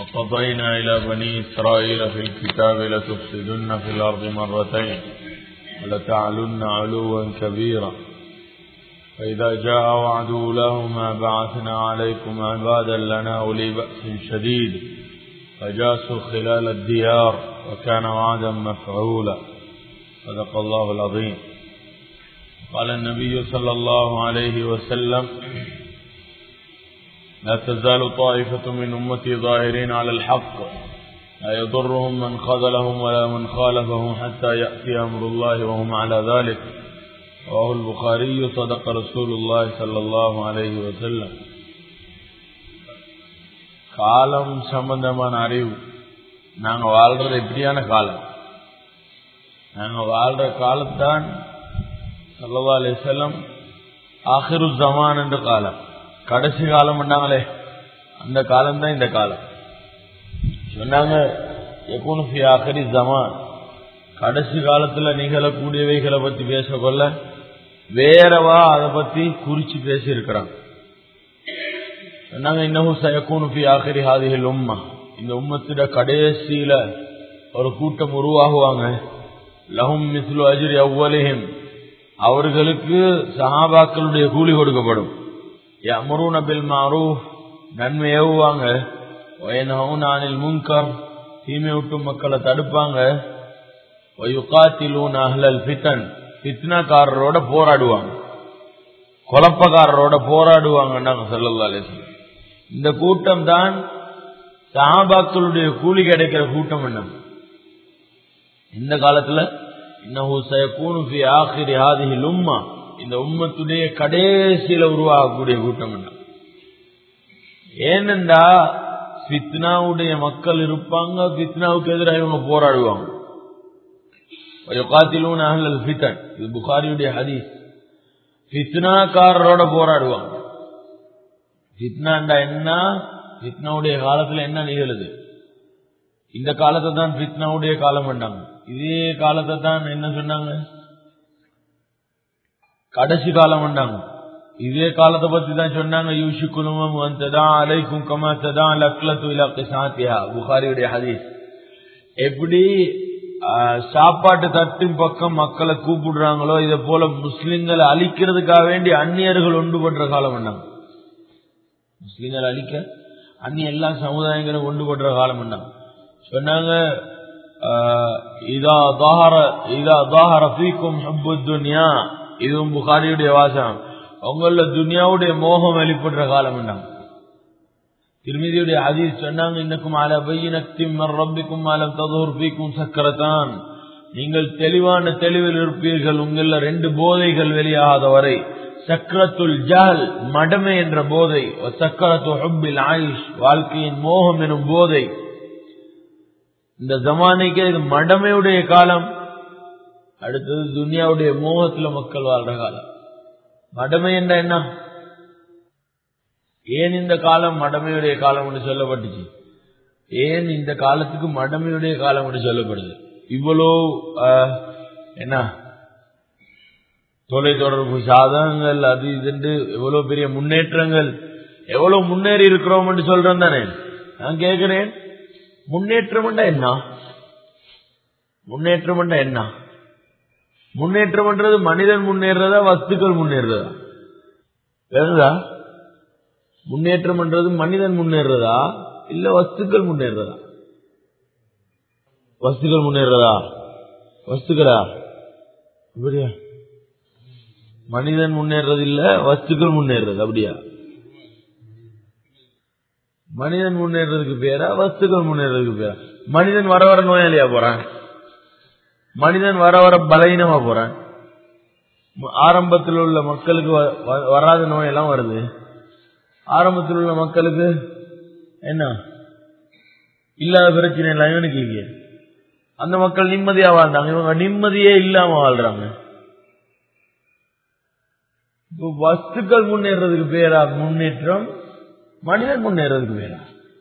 وقضينا إلى بني إسرائيل في الكتاب لتفسدن في الأرض مرتين ولتعلن علوا كبيرا فإذا جاء وعد أولاهما بعثنا عليكم عبادا لنا أولي بأس شديد فجاسوا خلال الديار وكان وعدا مفعولا صدق الله العظيم قال النبي صلى الله عليه وسلم لا تزال طائفة من أمتي ظاهرين على الحق لا يضرهم من خذلهم ولا من خالفهم حتى يأتي أمر الله وهم على ذلك رواه البخاري صدق رسول الله صلى الله عليه وسلم காலம் சம்பந்தமான அறிவு நாங்க வாழ்றது எப்படியான காலம் நாங்க வாழ்ற காலத்தான் சல்லா அலி செல்லம் ஆஹிரு ஜமான் என்ற காலம் கடைசி காலம் பண்ணாங்களே அந்த காலம் தான் இந்த காலம் சொன்னாங்க எக்குனுஃபி ஆஹரி ஜமான் கடைசி காலத்துல நிகழக்கூடியவைகளை பத்தி பேசக்கொள்ள வேறவா அதை பத்தி குறிச்சு பேசி இருக்கிறாங்க சொன்னாங்க இன்னமும் சயக்கூனுஃபி ஆஹரி ஹாதிகள் உம்மா இந்த உம்மத்திட கடைசியில ஒரு கூட்டம் உருவாகுவாங்க லஹும் மிஸ்லு அஜிரி அவ்வலிஹிம் அவர்களுக்கு சஹாபாக்களுடைய கூலி கொடுக்கப்படும் யமரூன பில் மாரூஃப் நன்மை ஏவுவாங்க வயனஹூனானில் முன்கர் தீமை விட்டு மக்களை தடுப்பாங்க வயுகாத்திலூன் அஹ்லல் ஃபித்தன் ஃபித்னாக்காரரோட போராடுவாங்க குழப்பக்காரரோட போராடுவாங்கன்னாங்க சொல்லல்லா அலிஸ்லாம் இந்த கூட்டம் தான் சஹாபாக்களுடைய கூலி கிடைக்கிற கூட்டம் என்ன இந்த காலத்துல இன்னஹு சயகூனு ஃபி ஆখিரி ஹாதிஹில் உம்மா இந்த உம்மத்துடைய கடைசியில உருவாகக்கூடிய கூட்டம் என்ன ஏனென்றா ஃபித்னாவுடைய மக்கள் இருப்பாங்க ஃபித்னாவுக்கு எதிராக இவங்க போராடுவாங்க யுகாத்திலூன் அஹ்லல் ஃபித்தன் இது புகாரியுடைய ஹதீஸ் ஃபித்னாக்காரரோட போராடுவாங்க ஃபித்னாண்டா என்ன ஃபித்னாவுடைய காலத்துல என்ன நிகழுது இந்த காலத்தை தான் ஃபித்னாவுடைய காலம் பண்ணாங்க இதே காலத்தை தான் என்ன சொன்னாங்க கடைசி காலம் பண்ணாங்க இதே காலத்தை பத்தி தான் சொன்னாங்க யூஷி குழுமம் வந்ததான் அலைக்கும் கமாத்ததான் லக்லத்து இலக்கு சாத்தியா புகாரியுடைய ஹதீஸ் எப்படி சாப்பாட்டு தட்டின் பக்கம் மக்களை கூப்பிடுறாங்களோ இதை போல முஸ்லிம்களை அழிக்கிறதுக்காக வேண்டி அந்நியர்கள் ஒன்றுபடுற காலம் பண்ணாங்க முஸ்லிம்களை அழிக்க அந்நிய எல்லா சமுதாயங்களும் ஒன்றுபடுற காலம் பண்ணாங்க சொன்னாங்க இதா தாஹர இதா தாஹர ஃபீக்கும் ஹப்பு துன்யா இதுவும் புகாரியுடைய வாசகம் உங்கள துனியாவுடைய மோகம் வெளிப்படுற காலம் என்ன திருமதியுடைய அதீஸ் சொன்னாங்க இன்னக்கும் அல பையினத்தின் ரப்பிக்கும் அலம் ததூர் பீக்கும் சக்கரத்தான் நீங்கள் தெளிவான தெளிவில் இருப்பீர்கள் உங்கள ரெண்டு போதைகள் வெளியாகாத வரை சக்கரத்துல் ஜஹல் மடமை என்ற போதை சக்கரத்து ஹுப்பில் ஆயுஷ் வாழ்க்கையின் மோகம் எனும் போதை இந்த ஜமானைக்கு இது மடமையுடைய காலம் அடுத்தது துனியாவுடைய மோகத்துல மக்கள் வாழ்ற காலம் மடமை என்ற என்ன ஏன் இந்த காலம் மடமையுடைய காலம் என்று சொல்லப்பட்டுச்சு ஏன் இந்த காலத்துக்கு மடமையுடைய காலம் என்று சொல்லப்படுது இவ்வளோ என்ன தொலை தொடர்பு சாதனங்கள் அது இது எவ்வளவு பெரிய முன்னேற்றங்கள் எவ்வளவு முன்னேறி இருக்கிறோம் என்று சொல்றேன் தானே நான் கேட்கிறேன் முன்னேற்றம் என்ன முன்னேற்றம் என்ன முன்னேற்றம்ன்றது மனிதன் முன்னேறதா வஸ்துக்கள் முன்னேறதா வேறுதா முன்னேற்றம்ன்றது மனிதன் முன்னேறதா இல்ல வஸ்துக்கள் முன்னேறதா வஸ்துக்கள் முன்னேறதா வஸ்துக்களா அப்படியா மனிதன் முன்னேறது இல்ல வஸ்துக்கள் முன்னேறது அப்படியா மனிதன் முன்னேறதுக்கு பேரா வஸ்துக்கள் முன்னேறதுக்கு பேரா மனிதன் வர வர நோயாளியா போறான் மனிதன் வர வர பலகீனமா போறான் ஆரம்பத்தில் உள்ள மக்களுக்கு வராத நோயெல்லாம் வருது ஆரம்பத்தில் உள்ள மக்களுக்கு என்ன இல்லாத பிரச்சனை எல்லாம் இவனுக்கு இல்லையே அந்த மக்கள் நிம்மதியா வாழ்ந்தாங்க இவங்க நிம்மதியே இல்லாம வாழ்றாங்க இப்போ வஸ்துக்கள் முன்னேறதுக்கு பேரா முன்னேற்றம் மனிதன் முன்னேறதுக்கு பேரா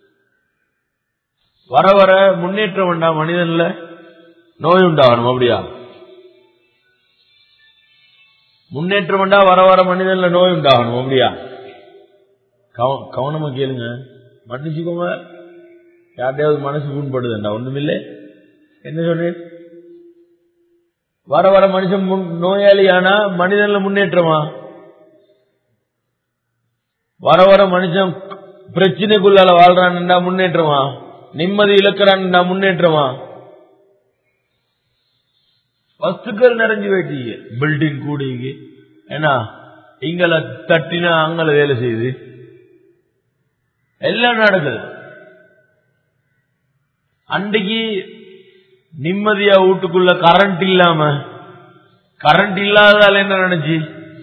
வர வர முன்னேற்றம் வேண்டாம் மனிதன்ல நோய் உண்டாகணும் அப்படியா முன்னேற்றம் வேண்டா வர வர மனிதன்ல நோய் உண்டாகணும் அப்படியா கவ- கவனமா கேளுங்க மன்னிச்சுக்கோங்க யார்ட்டையாவது மனசு புண்படுதுண்டா ஒண்ணுமில்லை என்ன சொன்னேன் வர வர மனுஷன் முன் நோயாளியானா மனிதன்ல முன்னேற்றமா வர வர மனுஷன் பிரச்சனைக்குள்ளால வாழ்றான்டா முன்னேற்றமா நிம்மதி இழக்கிறான்டா முன்னேற்றமா வஸ்துக்கள் நிறைஞ்சு போயிட்டீங்க பில்டிங் கூடிங்க ஏன்னா இங்கள தட்டினா அங்கள வேலை செய்யுது எல்லாம் நடக்குது அன்றைக்கு நிம்மதியா வீட்டுக்குள்ள கரண்ட் இல்லாம கரண்ட் இல்லாததால என்ன நினைச்சு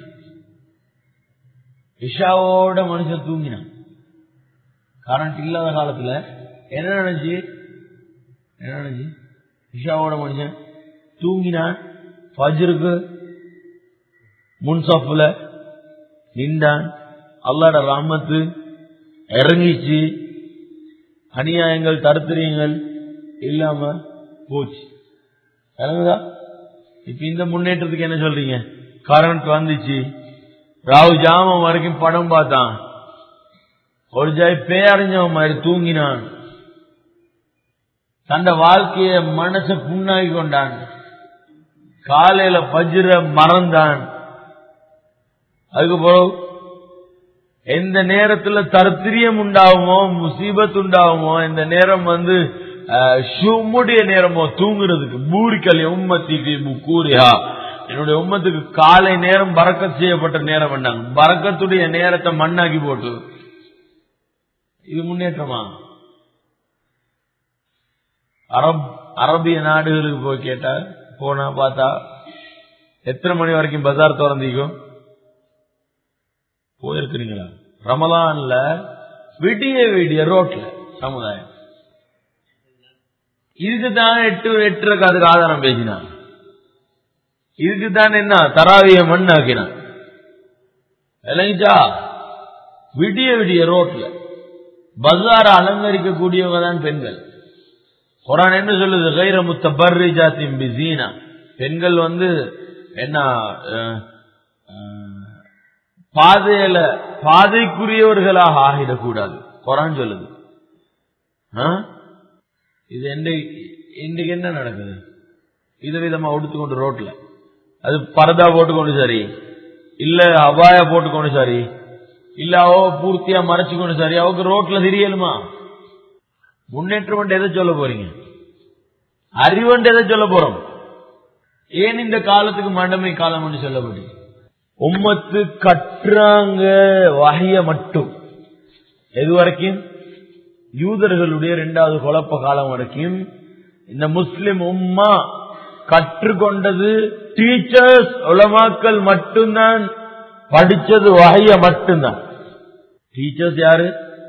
இஷாவோட மனுஷன் தூங்கினான் கரண்ட் இல்லாத காலத்துல என்ன நினைச்சு என்ன நினைச்சு இஷாவோட மனுஷன் தூங்கினான் ஃபஜ்ருக்கு முன்சாஃப்ல நின்றான் அல்லாட ராமத்து இறங்கிச்சு அநியாயங்கள் தருத்திரியங்கள் இல்லாம போச்சு இறங்குதா இப்ப இந்த முன்னேற்றத்துக்கு என்ன சொல்றீங்க கரண்ட் வந்துச்சு ராவு ஜாமம் வரைக்கும் படம் பார்த்தான் ஒரு ஜாய் பேரஞ்சவன் மாதிரி தூங்கினான் தந்த வாழ்க்கைய மனச புண்ணாகி கொண்டான் காலையில பஜ்ர மறந்தான் அதுக்கப்புறம் எந்த நேரத்துல தர்த்திரியம் உண்டாகுமோ முசீபத் உண்டாகுமோ இந்த நேரம் வந்து ஷும்முடைய நேரமோ தூங்குறதுக்கு பூரிக்கல் உம்மத்திக்கு கூறியா என்னுடைய உம்மத்துக்கு காலை நேரம் பறக்கத் செய்யப்பட்ட நேரம் பண்ணாங்க பறக்கத்துடைய நேரத்தை மண்ணாக்கி போட்டு இது முன்னேற்றமா அரப் அரபிய நாடுகளுக்கு போய் கேட்டா போனா பார்த்தா எத்தனை மணி வரைக்கும் பஜார் திறந்திக்கும் போயிருக்கிறீங்களா ரமலான்ல விடிய விடிய ரோட்ல சமுதாயம் இதுக்கு தான் எட்டு எட்டுக்கு அதுக்கு ஆதாரம் பேசினான் இதுக்கு தான் என்ன தராவிய மண் ஆக்கினான் விளங்கிச்சா விடிய விடிய ரோட்ல பஜார அலங்கரிக்கக்கூடியவங்க தான் பெண்கள் குரான் என்ன சொல்லுது கைர முத்த பர்ரி ஜாத்தின் பிசீனா பெண்கள் வந்து என்ன பாதையில பாதைக்குரியவர்களாக ஆகிடக்கூடாது குரான் சொல்லுது இது இன்றைக்கு என்ன நடக்குது இது விதமா உடுத்துக்கொண்டு ரோட்ல அது பரதா போட்டுக்கொண்டு சரி இல்ல அபாயா போட்டுக்கொண்டு சரி இல்ல அவ பூர்த்தியா மறைச்சுக்கொண்டு சரி அவக்கு ரோட்ல தெரியலுமா முன்னேற்றம் எதை சொல்ல போறீங்க அறிவண்டு எதை சொல்ல போறோம் ஏன் இந்த காலத்துக்கு மண்டமை காலம் சொல்லப்பட்டு உம்மத்து கற்றாங்க வகைய மட்டும் எது வரைக்கும் யூதர்களுடைய இரண்டாவது குழப்ப காலம் வரைக்கும் இந்த முஸ்லிம் உம்மா கற்றுக்கொண்டது டீச்சர்ஸ் உலமாக்கள் மட்டும்தான் படிச்சது வகைய மட்டும்தான் டீச்சர்ஸ் யாரு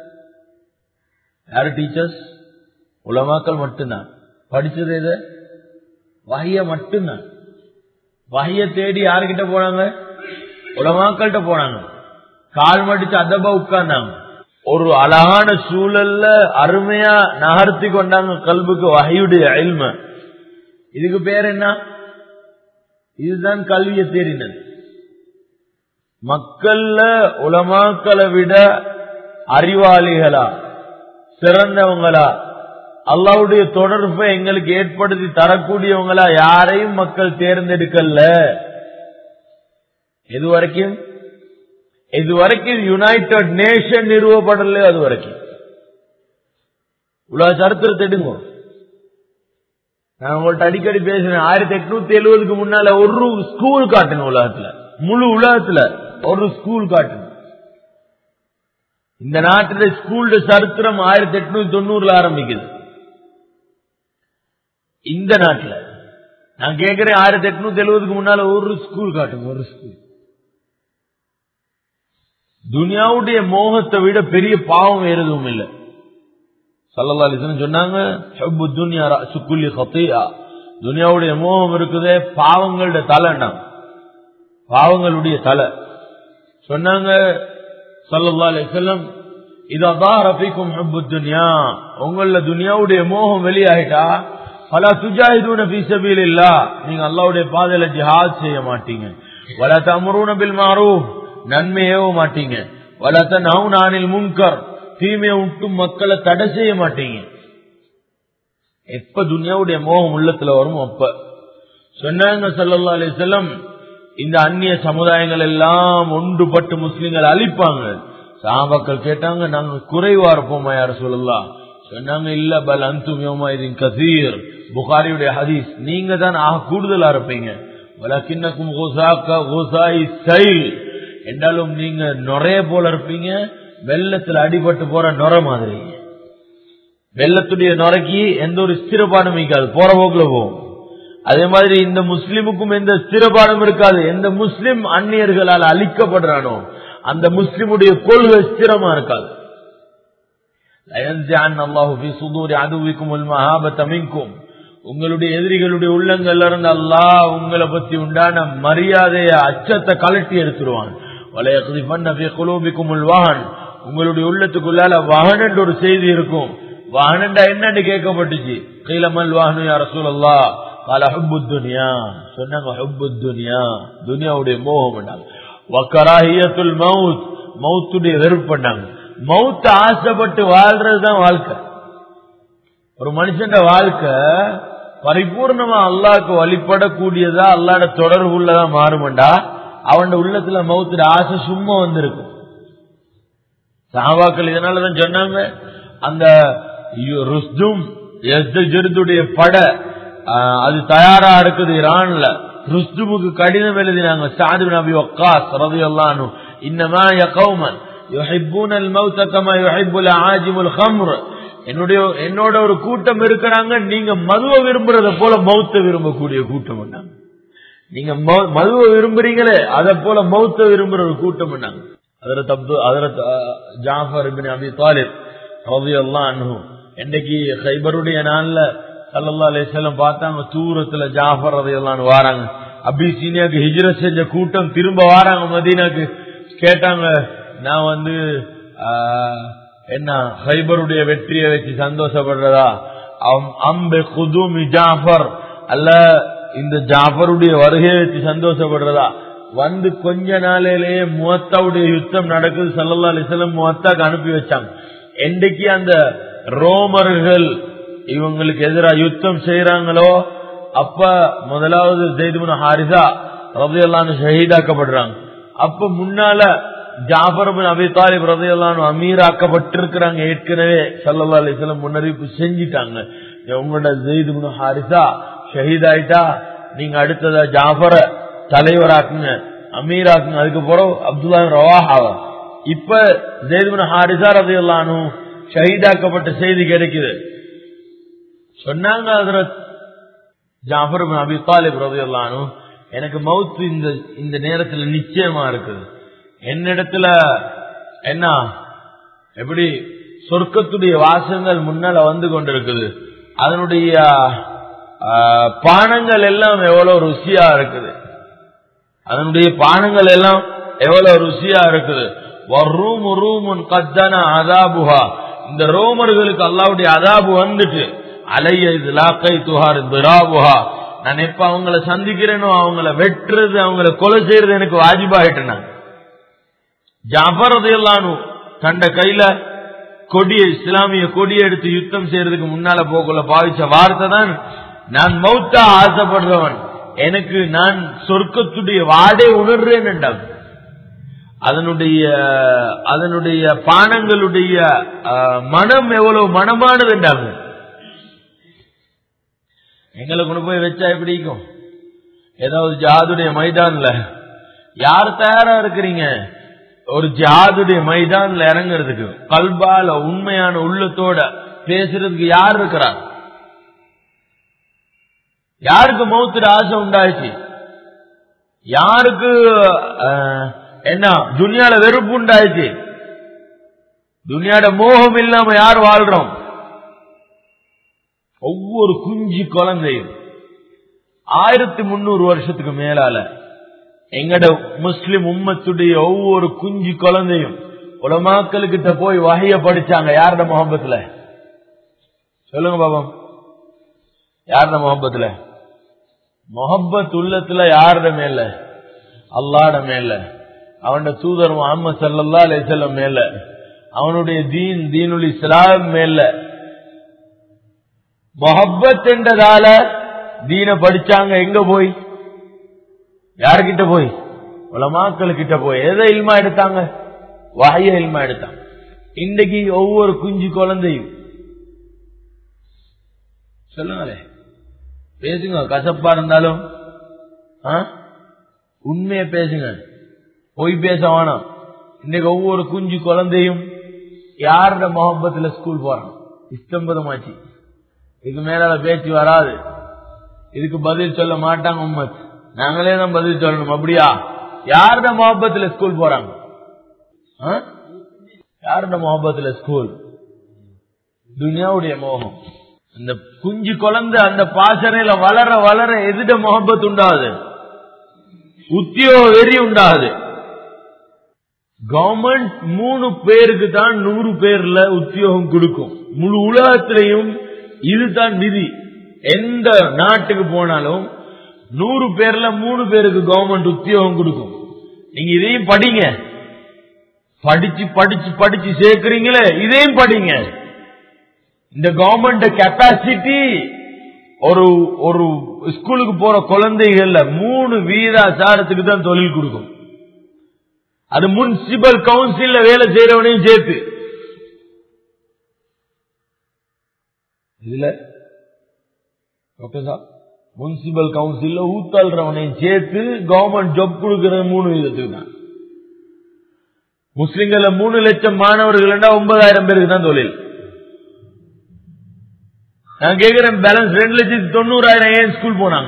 யாரு டீச்சர்ஸ் உலமாக்கள் மட்டும்தான் படிச்சது எது வகைய மட்டும்தான் வகைய தேடி யாருக்கிட்ட போனாங்க உலமாக்கள்கிட்ட போனாங்க கால் மடிச்சு அதபா உட்கார்ந்தாங்க ஒரு அழகான சூழல்ல அருமையா நகர்த்தி கொண்டாங்க கல்புக்கு வகையுடைய அயல்ம இதுக்கு பேர் என்ன இதுதான் கல்வியை தேடினது மக்கள்ல உலமாக்களை விட அறிவாளிகளா சிறந்தவங்களா அல்லாவுடைய தொடர்பை எங்களுக்கு ஏற்படுத்தி தரக்கூடியவங்களா யாரையும் மக்கள் தேர்ந்தெடுக்கல எது வரைக்கும் இது வரைக்கும் யுனைடெட் நேஷன் நிறுவப்படல அது வரைக்கும் உலக சரித்திரத்தை எடுங்க நான் உங்கள்ட்ட அடிக்கடி பேசுறேன் ஆயிரத்தி எட்நூத்தி எழுபதுக்கு முன்னால ஒரு ஸ்கூல் காட்டணும் உலகத்துல முழு உலகத்துல ஒரு ஸ்கூல் காட்டணும் இந்த நாட்டில ஸ்கூல் சரித்திரம் ஆயிரத்தி எட்நூத்தி தொண்ணூறுல ஆரம்பிக்குது இந்த நாட்டில் நான் கேட்கிறேன் ஆயிரத்தி எட்நூத்தி எழுபதுக்கு முன்னால ஒரு ஸ்கூல் காட்டுங்க ஒரு ஸ்கூல் துனியாவுடைய மோகத்தை விட பெரிய பாவம் வேற எதுவும் இல்லை சல்லல்லா அலிஸ்லாம் சொன்னாங்க ஹப்பு துனியா சுக்குல்லி ஹத்தியா துனியாவுடைய மோகம் இருக்குதே பாவங்களுடைய தலைன்னா பாவங்களுடைய தலை சொன்னாங்க சல்லல்லா அலிஸ்லாம் இதான் ரஃபிக்கும் ஹப்பு துனியா உங்கள துனியாவுடைய மோகம் வெளியாயிட்டா பல துஜாஹிதூன ஃபீ சபீலில்லா நீங்க அல்லாஹ்வுடைய பாதையில ஜிஹாத் செய்ய மாட்டீங்க வல தம்ரூன பில் மாரூஃப் நன்மை ஏவ மாட்டீங்க வல தன்ஹவுன அனில் முன்கர் தீமையை விட்டு மக்களை தடை செய்ய மாட்டீங்க எப்ப துனியாவுடைய மோகம் உள்ளத்துல வரும் அப்ப சொன்னாங்க சல்லா அலிசல்லம் இந்த அந்நிய சமுதாயங்கள் எல்லாம் ஒன்றுபட்டு முஸ்லிம்கள் அழிப்பாங்க சாபாக்கள் கேட்டாங்க நாங்க குறைவா இருப்போமா யார சொல்லலாம் சொன்னாங்க இல்ல பல் அந்தும் இதன் கசீர் புகாரியுடைய ஹதீஸ் நீங்க தான் ஆக கூடுதலா இருப்பீங்க வலக்கின்னக்கும் என்றாலும் நீங்க நுரைய போல இருப்பீங்க வெள்ளத்துல அடிபட்டு போற நுர மாதிரி வெள்ளத்துடைய நுரைக்கு எந்த ஒரு ஸ்திரபாடும் இருக்காது போற போக்குல போகும் அதே மாதிரி இந்த முஸ்லிமுக்கும் எந்த ஸ்திரபாடும் இருக்காது எந்த முஸ்லிம் அந்நியர்களால் அழிக்கப்படுறானோ அந்த முஸ்லிமுடைய கொள்கை ஸ்திரமா இருக்காது உங்களுடைய எதிரிகளுடைய உள்ளங்கள்ல இருந்து அல்லாஹ் உங்களை பத்தி உண்டான மரியாதைய அச்சத்தை கலட்டி எடுத்துருவான் வாகன் உங்களுடைய உள்ளத்துக்குள்ளால வாகன் என்ற ஒரு செய்தி இருக்கும் வாகனண்டா என்னன்னு கேட்கப்பட்டுச்சு கைலமல் வாகனம் யார சூழல்லா கால ஹுப்பு துனியா சொன்னாங்க ஹுப்பு துனியா துனியாவுடைய மோகம் பண்ணாங்க வக்கராஹியத்துல் மவுத் மவுத்துடைய வெறுப்பு பண்ணாங்க மவுத்த ஆசைப்பட்டு வாழ்றதுதான் வாழ்க்கை ஒரு மனுஷன் வாழ்க்கை பரிபூர்ணமா அல்லாவுக்கு வழிபடக்கூடியதா அல்லாட தொடர்பு உள்ளதா மாறுமண்டா அவன் உள்ளத்துல மவுத்துல ஆசை சும்மா வந்திருக்கும் சாபாக்கள் இதனாலதான் சொன்னாங்க அந்த ருஸ்தும் ஜெருதுடைய பட அது தயாரா இருக்குது ஈரான்ல ருஸ்துமுக்கு கடிதம் எழுதினாங்க சாது நபி வக்காஸ் ரதியல்லானு இன்னமா யகௌமன் யுஹிப்பூன الموت كما يحب العاجم الخمر என்னுடைய என்னோட ஒரு கூட்டம் இருக்கிறாங்க நீங்க மதுவை விரும்புறத போல மௌத்த விரும்பக்கூடிய கூட்டம் பண்ணாங்க நீங்க மதுவை விரும்புறீங்களே அதை போல மௌத்த விரும்புற ஒரு கூட்டம் பண்ணாங்க அதரத் அப்து அதரத் ஜாஃபர் இபின் அபி தாலிப் ரதியல்லாஹு அன்ஹு என்னைக்கு ஹைபருடைய நாள்ல சல்லல்லா அலிஸ்லாம் பார்த்தாங்க தூரத்துல ஜாஃபர் ரதியல்லான்னு வாராங்க அபிசீனியாக்கு ஹிஜ்ரத் செஞ்ச கூட்டம் திரும்ப வாராங்க மதீனாக்கு கேட்டாங்க நான் வந்து என்ன ஹைபருடைய வெற்றியை வச்சு சந்தோஷப்படுறதா அம்பே குதுமி ஜாஃபர் அல்ல இந்த ஜாஃபருடைய வருகையை வச்சு சந்தோஷப்படுறதா வந்து கொஞ்ச நாளிலேயே முவத்தாவுடைய யுத்தம் நடக்குது சல்லல்லா அலிஸ்லாம் முவத்தாக்கு அனுப்பி வச்சாங்க என்றைக்கு அந்த ரோமர்கள் இவங்களுக்கு எதிராக யுத்தம் செய்யறாங்களோ அப்ப முதலாவது ஜெய்துமுன ஹாரிசா ரதையெல்லாம் ஷஹீதாக்கப்படுறாங்க அப்ப முன்னால ஜாஃபர் அபி தாலிப் ரதையெல்லாம் அமீராக்கப்பட்டிருக்கிறாங்க ஏற்கனவே சல்லா அலிஸ்லாம் முன்னறிவிப்பு செஞ்சிட்டாங்க உங்களோட ஜெய்துமுன ஹாரிசா ஷஹீதாயிட்டா நீங்க அடுத்ததா ஜாஃபர தலைவராக்குங்க அமீராக்குங்க அதுக்கு பிறகு அப்துல்லா ரவாஹாவ இப்ப ஜெய்துமுன ஹாரிசா ரதையெல்லாம் ஷஹீதாக்கப்பட்ட செய்தி கிடைக்குது சொன்னாங்க ஹசரத் ஜாஃபர் அபி தாலிப் ரதையெல்லாம் எனக்கு மவுத்து இந்த இந்த நேரத்துல நிச்சயமா இருக்குது என்னிடத்துல என்ன எப்படி சொர்க்கத்துடைய வாசங்கள் முன்னால வந்து கொண்டிருக்குது அதனுடைய பானங்கள் எல்லாம் எவ்வளவு ருசியா இருக்குது அதனுடைய பானங்கள் எல்லாம் எவ்வளவு ருசியா இருக்குது வர்ரூம் ரூமுன் கத்தன அதாபுஹா இந்த ரோமர்களுக்கு அல்லாவுடைய அதாபு வந்துட்டு அலைய இது லாக்கை துஹார் துராபுஹா நான் எப்ப அவங்கள சந்திக்கிறேனோ அவங்கள வெட்டுறது அவங்கள கொலை செய்யறது எனக்கு வாஜிபாயிட்டேன் ஜாஃபர் அதையெல்லாம் தண்ட கையில கொடியை இஸ்லாமிய கொடியை எடுத்து யுத்தம் செய்யறதுக்கு முன்னால போக்குள்ள பாவிச்ச வார்த்தை தான் நான் மௌத்தா ஆசைப்படுறவன் எனக்கு நான் சொர்க்கத்துடைய வாடே உணர்றேன் என்றான் அதனுடைய அதனுடைய பானங்களுடைய மனம் எவ்வளவு மனமானது என்றாங்க எங்களை கொண்டு போய் வச்சா எப்படி இருக்கும் ஏதாவது ஜாதுடைய மைதான்ல யார் தயாரா இருக்கிறீங்க ஒரு ஜாதுடைய மைதான்ல இறங்குறதுக்கு கல்பால உண்மையான உள்ளத்தோட பேசுறதுக்கு யார் இருக்கிறார் யாருக்கு மௌத்துல ஆசை உண்டாச்சு யாருக்கு என்ன துனியால வெறுப்பு உண்டாச்சு துனியாட மோகம் இல்லாம யார் வாழ்றோம் ஒவ்வொரு குஞ்சு குழந்தையும் ஆயிரத்தி முன்னூறு வருஷத்துக்கு மேலால எங்கட முஸ்லிம் உம்மத்துடைய ஒவ்வொரு குஞ்சு குழந்தையும் உலமாக்களுக்கிட்ட போய் வகைய படிச்சாங்க யாரோட முகம்பத்துல சொல்லுங்க பாபம் யாரோட முகம்பத்துல முகப்பத் உள்ளத்துல யாரோட மேல அல்லாட மேல அவனோட தூதர் முகமது சல்லா அலிசல்லம் மேல அவனுடைய தீன் தீனுல் இஸ்லாம் மேல மொஹப்பத் என்றதால தீன படிச்சாங்க எங்க போய் யாருக்கிட்ட போய் உலமாக்கள் கிட்ட போய் எதை இல்மா எடுத்தாங்க வாய இல்மா எடுத்தாங்க இன்னைக்கு ஒவ்வொரு குஞ்சு குழந்தையும் சொல்லுங்களே பேசுங்க கசப்பா இருந்தாலும் ஆ? உண்மையை பேசுங்க பொய் பேச வேணாம் இன்னைக்கு ஒவ்வொரு குஞ்சு குழந்தையும் யாரோட முகப்பத்துல ஸ்கூல் போறான் இஷ்டம்பதமாச்சு இதுக்கு மேல பேச்சு வராது இதுக்கு பதில் சொல்ல மாட்டாங்க உம்மத் நாங்களே தான் பதில் சொல்லணும் அப்படியா யாரோட முகப்பத்துல ஸ்கூல் போறாங்க ஆ? யாரோட முகப்பத்துல ஸ்கூல் துனியாவுடைய மோகம் அந்த குஞ்சு குழந்தை அந்த பாசறையில வளர வளர எதிட முகப்பத் உண்டாது உத்தியோக வெறி உண்டாது கவர்மெண்ட் மூணு பேருக்கு தான் நூறு பேர்ல உத்தியோகம் கொடுக்கும் முழு உலகத்திலையும் இதுதான் விதி எந்த நாட்டுக்கு போனாலும் நூறு பேர்ல மூணு பேருக்கு கவர்மெண்ட் உத்தியோகம் கொடுக்கும் நீங்க இதையும் படிங்க படிச்சு படிச்சு படிச்சு சேர்க்கிறீங்களே இதையும் படிங்க இந்த கவர்மெண்ட் கெப்பாசிட்டி ஒரு ஒரு ஸ்கூலுக்கு போற குழந்தைகள்ல மூணு வீதாசாரத்துக்கு தான் தொழில் கொடுக்கும் அது முனிசிபல் கவுன்சில்ல வேலை செய்யறவனையும் சேர்த்து இதுல டாக்டர் சார் முனிசிபல் கவுன்சில்ல ஊத்தாள்றவனையும் சேர்த்து கவர்மெண்ட் ஜாப் கொடுக்கிற மூணு விதத்துக்கு தான் முஸ்லிம்கள மூணு லட்சம் மாணவர்கள் ஒன்பதாயிரம் பேருக்கு தான் தொழில் நான் கேட்கிறேன் பேலன்ஸ் ரெண்டு லட்சத்தி தொண்ணூறாயிரம் ஏன் ஸ்கூல் போனாங்க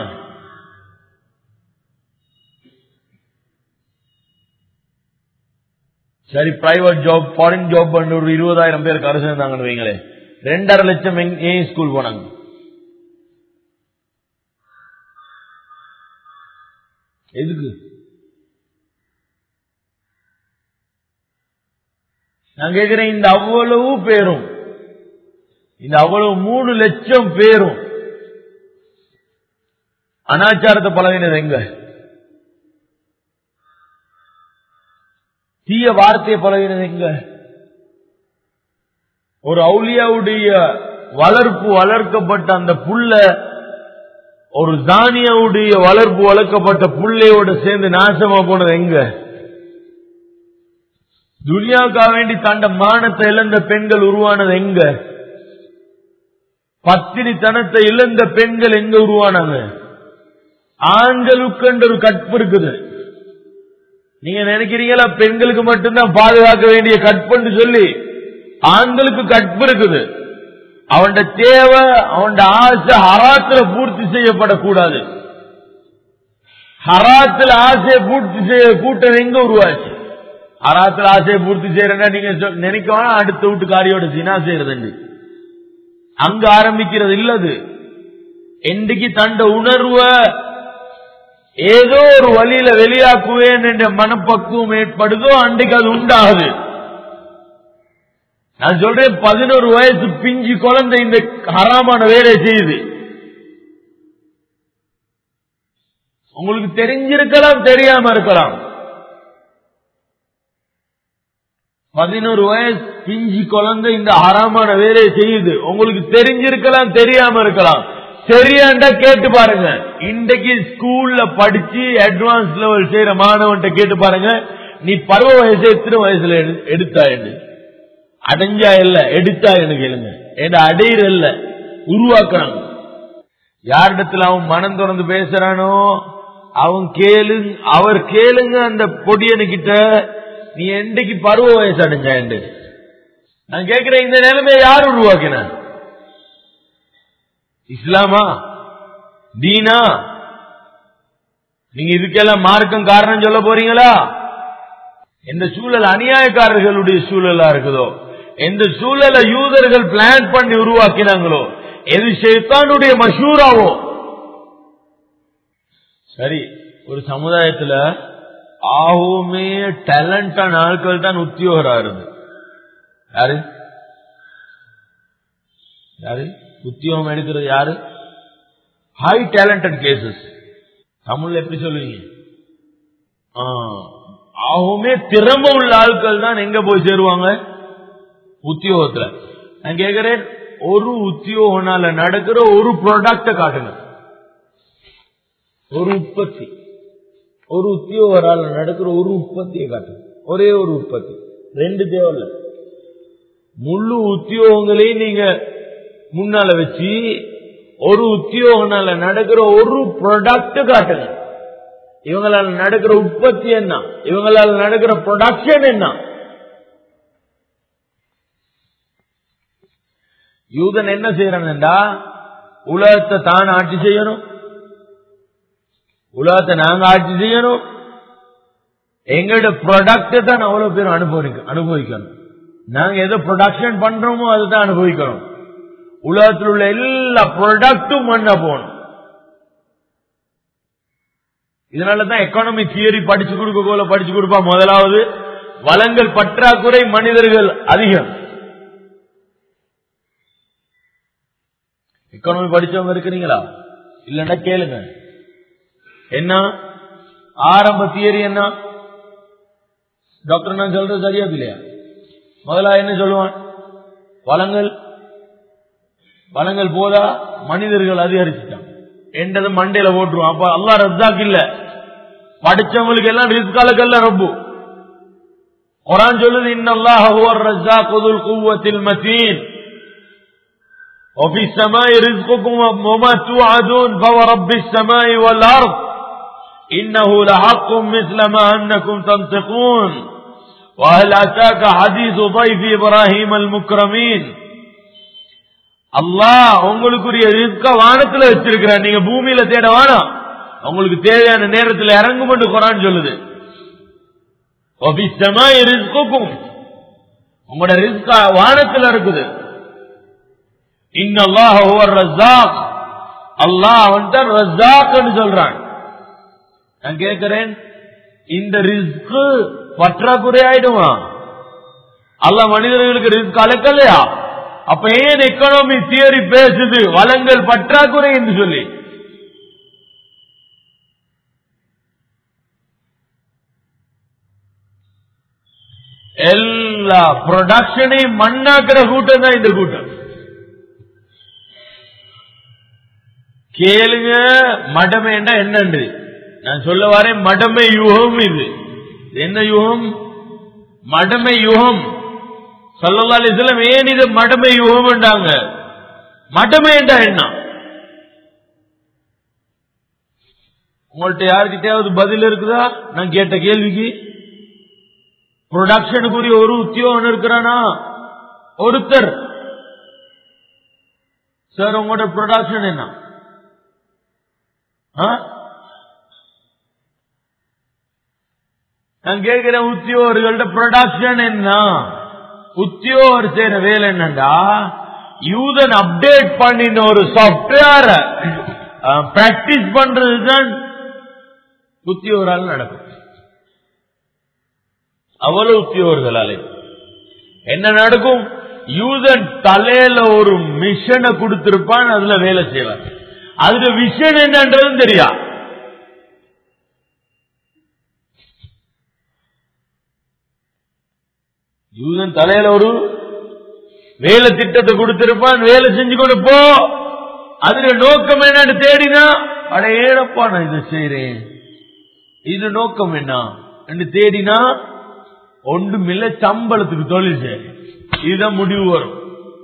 சரி பிரைவேட் ஜாப் ஃபாரின் ஜாப் பண்ண ஒரு இருபதாயிரம் பேருக்கு அரசு இருந்தாங்கன்னு வைங்களேன் ரெண்டரை லட்சம் எங்க- ஏன் ஸ்கூல் போனாங்க எதுக்கு நான் கேட்கிறேன் இந்த அவ்வளவு பேரும் இந்த அவ்வளவு மூணு லட்சம் பேரும் அனாச்சாரத்தை பழகினது எங்க தீய வார்த்தையை பழகினது எங்க ஒரு அவுலியாவுடைய வளர்ப்பு வளர்க்கப்பட்ட அந்த புல்ல ஒரு தானியாவுடைய வளர்ப்பு வளர்க்கப்பட்ட புள்ளையோட சேர்ந்து நாசமா போனது எங்க துனியாவுக்காக வேண்டி தண்ட மானத்தை இழந்த பெண்கள் உருவானது எங்க பத்தினித்தனத்தை இழந்த பெண்கள் எங்க உருவானாங்க ஆண்களுக்கு ஒரு கற்பு இருக்குது நீங்க நினைக்கிறீங்களா பெண்களுக்கு மட்டும்தான் பாதுகாக்க வேண்டிய கற்புன்னு சொல்லி ஆண்களுக்கு கற்பு இருக்குது அவன் தேவை அவன் ஆசை ஹராத்துல பூர்த்தி செய்யப்படக்கூடாது ஹராத்துல ஆசையை பூர்த்தி செய்ய கூட்டம் எங்க உருவாச்சு ஹராத்துல ஆசையை பூர்த்தி செய்யறா நீங்க சொ- நினைக்க வேணாம் அடுத்த வீட்டுக்காரியோட சினா செய்யறது அங்க ஆரம்பிக்கிறது இல்லது என்றைக்கு தண்ட உணர்வ ஏதோ ஒரு வழியில வெளியாக்குவேன் என்ற மனப்பக்குவம் ஏற்படுதோ அன்றைக்கு அது உண்டாகுது நான் சொல்றேன் பதினோரு வயசு பிஞ்சு குழந்தை இந்த ஹராமான வேலையை செய்யுது உங்களுக்கு தெரிஞ்சிருக்கலாம் தெரியாம இருக்கலாம் பதினோரு வயசு பிஞ்சு குழந்தை இந்த ஹராமான வேலையை செய்யுது உங்களுக்கு தெரிஞ்சிருக்கலாம் தெரியாம இருக்கலாம் சரியாண்டா கேட்டு பாருங்க இன்றைக்கு ஸ்கூல்ல படிச்சு அட்வான்ஸ் லெவல் செய்யற மாணவன்ட்ட கேட்டு பாருங்க நீ பருவ வயசு எத்தனை வயசுல எடு- எடுத்தாயன்னு அடைஞ்சா இல்ல எடுத்தாயன்னு கேளுங்க என்ன அடையிற இல்ல உருவாக்குறாங்க யாரிடத்துல அவன் மனம் திறந்து பேசுறானோ அவன் கேளு அவர் கேளுங்க அந்த பொடியனுக்கிட்ட நீ என்றைக்கு பருவ வயசு அடைஞ்சா என்று நான் கேட்கிறேன் இந்த நிலைமையை யார் உருவாக்கின இஸ்லாமா தீனா நீங்க இதுக்கெல்லாம் மார்க்கம் காரணம் சொல்ல போறீங்களா எந்த சூழல் அநியாயக்காரர்களுடைய சூழலா இருக்குதோ எந்த சூழலை யூதர்கள் பிளான் பண்ணி உருவாக்கினாங்களோ எது ஷைத்தானுடைய மஷூராவோ சரி ஒரு சமுதாயத்துல ஆவுமே டேலண்டான ஆட்கள் தான் உத்தியோகரா இருந்து யாரு யாரு உத்தியோகம் எடுக்கிறது யாரு ஹை டேலண்டட் கேசஸ் தமிழ்ல எப்படி சொல்லுவீங்க ஆ, ஆகவுமே திறமை உள்ள ஆட்கள் தான் எங்க போய் சேருவாங்க உத்தியோகத்துல நான் கேட்கிறேன் ஒரு உத்தியோகனால நடக்கிற ஒரு ப்ராடக்ட காட்டுங்க ஒரு உற்பத்தி ஒரு உத்தியோகரால நடக்கிற ஒரு உற்பத்தியை காட்டுங்க ஒரே ஒரு உற்பத்தி ரெண்டு தேவையில்ல முழு உத்தியோகங்களையும் நீங்க முன்னால வச்சு ஒரு உத்தியோகனால நடக்கிற ஒரு ப்ராடக்ட் காட்டுங்க இவங்களால நடக்கிற உற்பத்தி என்ன இவங்களால நடக்கிற ப்ரொடக்ஷன் என்ன யூதன் என்ன செய்யறான்டா உலகத்தை தான் ஆட்சி செய்யணும் உலகத்தை நாங்க ஆட்சி செய்யணும் எங்களோட ப்ராடக்ட் தான் அவ்வளவு பேர் அனுபவிக்க அனுபவிக்கணும் நாங்க எதை ப்ரொடக்ஷன் பண்றோமோ அதுதான் அனுபவிக்கணும் உலகத்தில் உள்ள எல்லா ப்ராடக்டும் பண்ண போகணும் இதனாலதான் எக்கானமி தியரி படிச்சு கொடுக்க போல படிச்சு கொடுப்பா முதலாவது வளங்கள் பற்றாக்குறை மனிதர்கள் அதிகம் எக்கானமி படிச்சவங்க இருக்கிறீங்களா இல்லன்னா கேளுங்க என்ன ஆரம்ப தியரி என்ன டாக்டர் நான் சொல்றது சரியா இல்லையா முதலா என்ன சொல்லுவான் வளங்கள் வளங்கள் போதா மனிதர்கள் அதிகரிச்சுட்டான் என்றது மண்டையில போட்டுருவான் அப்ப அல்லா ரத்தாக்கு இல்ல படிச்சவங்களுக்கு எல்லாம் ரிஸ்காலுக்கல்ல ரொம்ப குரான் சொல்லுது இன்னல்லாஹ ஹுவர் ரஸாக்குதுல் குவத்தில் மதீன் وفي السماء رزقكم وما توعدون فورب السماء والأرض إنه لحق مثل ما أنكم تنطقون وهل أتاك حديث ضيف إبراهيم المكرمين அல்லாஹ் உங்களுக்குரிய ரிஸ்க வானத்துல வச்சிருக்கிறார் நீங்க பூமியில தேட வேணாம் உங்களுக்கு தேவையான நேரத்தில் இறங்கும் என்று குரான் சொல்லுது ரிஸ்குக்கும் உங்களோட ரிஸ்க வானத்துல இருக்குது இன்னல்லாஹ் ரஸாக் அல்லாஹ் வந்து ரஸாக்னு சொல்றான் நான் கேட்கிறேன் இந்த ரிஸ்க் பற்றாக்குறை ஆயிடுமா அல்லாஹ் மனிதர்களுக்கு ரிஸ்க் அழைக்கலையா அப்ப ஏன் எக்கனாமி தியரி பேசுது வளங்கள் பற்றாக்குறை என்று சொல்லி எல்லா ப்ரொடக்ஷனையும் மண்ணாக்குற கூட்டம் தான் இந்த கூட்டம் கேளுங்க மடமைண்டா என்னன்று நான் சொல்ல வரேன் மடமை யுகம் இது என்ன யுகம் மடமை யுகம் சல்லல்லா அலிஸ்லாம் ஏன் இது மடமை யுகம்ன்றாங்க மடமை என்றா என்ன உங்கள்ட்ட யாருக்கிட்டையாவது பதில் இருக்குதா நான் கேட்ட கேள்விக்கு ப்ரொடக்ஷனுக்குரிய ஒரு உத்தியோகம் இருக்கிறானா ஒருத்தர் சார் உங்களோட ப்ரொடக்ஷன் என்ன நான் கேட்கிறேன் உத்தியோகர்கள்ட்ட ப்ரொடக்ஷன் என்ன உத்தியோகர் செய்யற வேலை என்னண்டா யூதன் அப்டேட் பண்ணின ஒரு சாப்ட்வேர் பிராக்டிஸ் பண்றதுதான் உத்தியோகரால் நடக்கும் அவ்வளவு உத்தியோகர்களாலே என்ன நடக்கும் யூதன் தலையில ஒரு மிஷனை கொடுத்திருப்பான் அதுல வேலை செய்வார் அதுல விஷன் என்னன்றதும் தெரியா யூதன் தலையில ஒரு வேலை திட்டத்தை கொடுத்திருப்பான் வேலை செஞ்சு கொண்டு போ அதுல நோக்கம் என்னன்னு தேடினா அட ஏழப்பா நான் இதை செய்யறேன் இது நோக்கம் என்ன என்று தேடினா ஒன்றுமில்ல சம்பளத்துக்கு தொழில் செய்ய இதுதான் முடிவு வரும்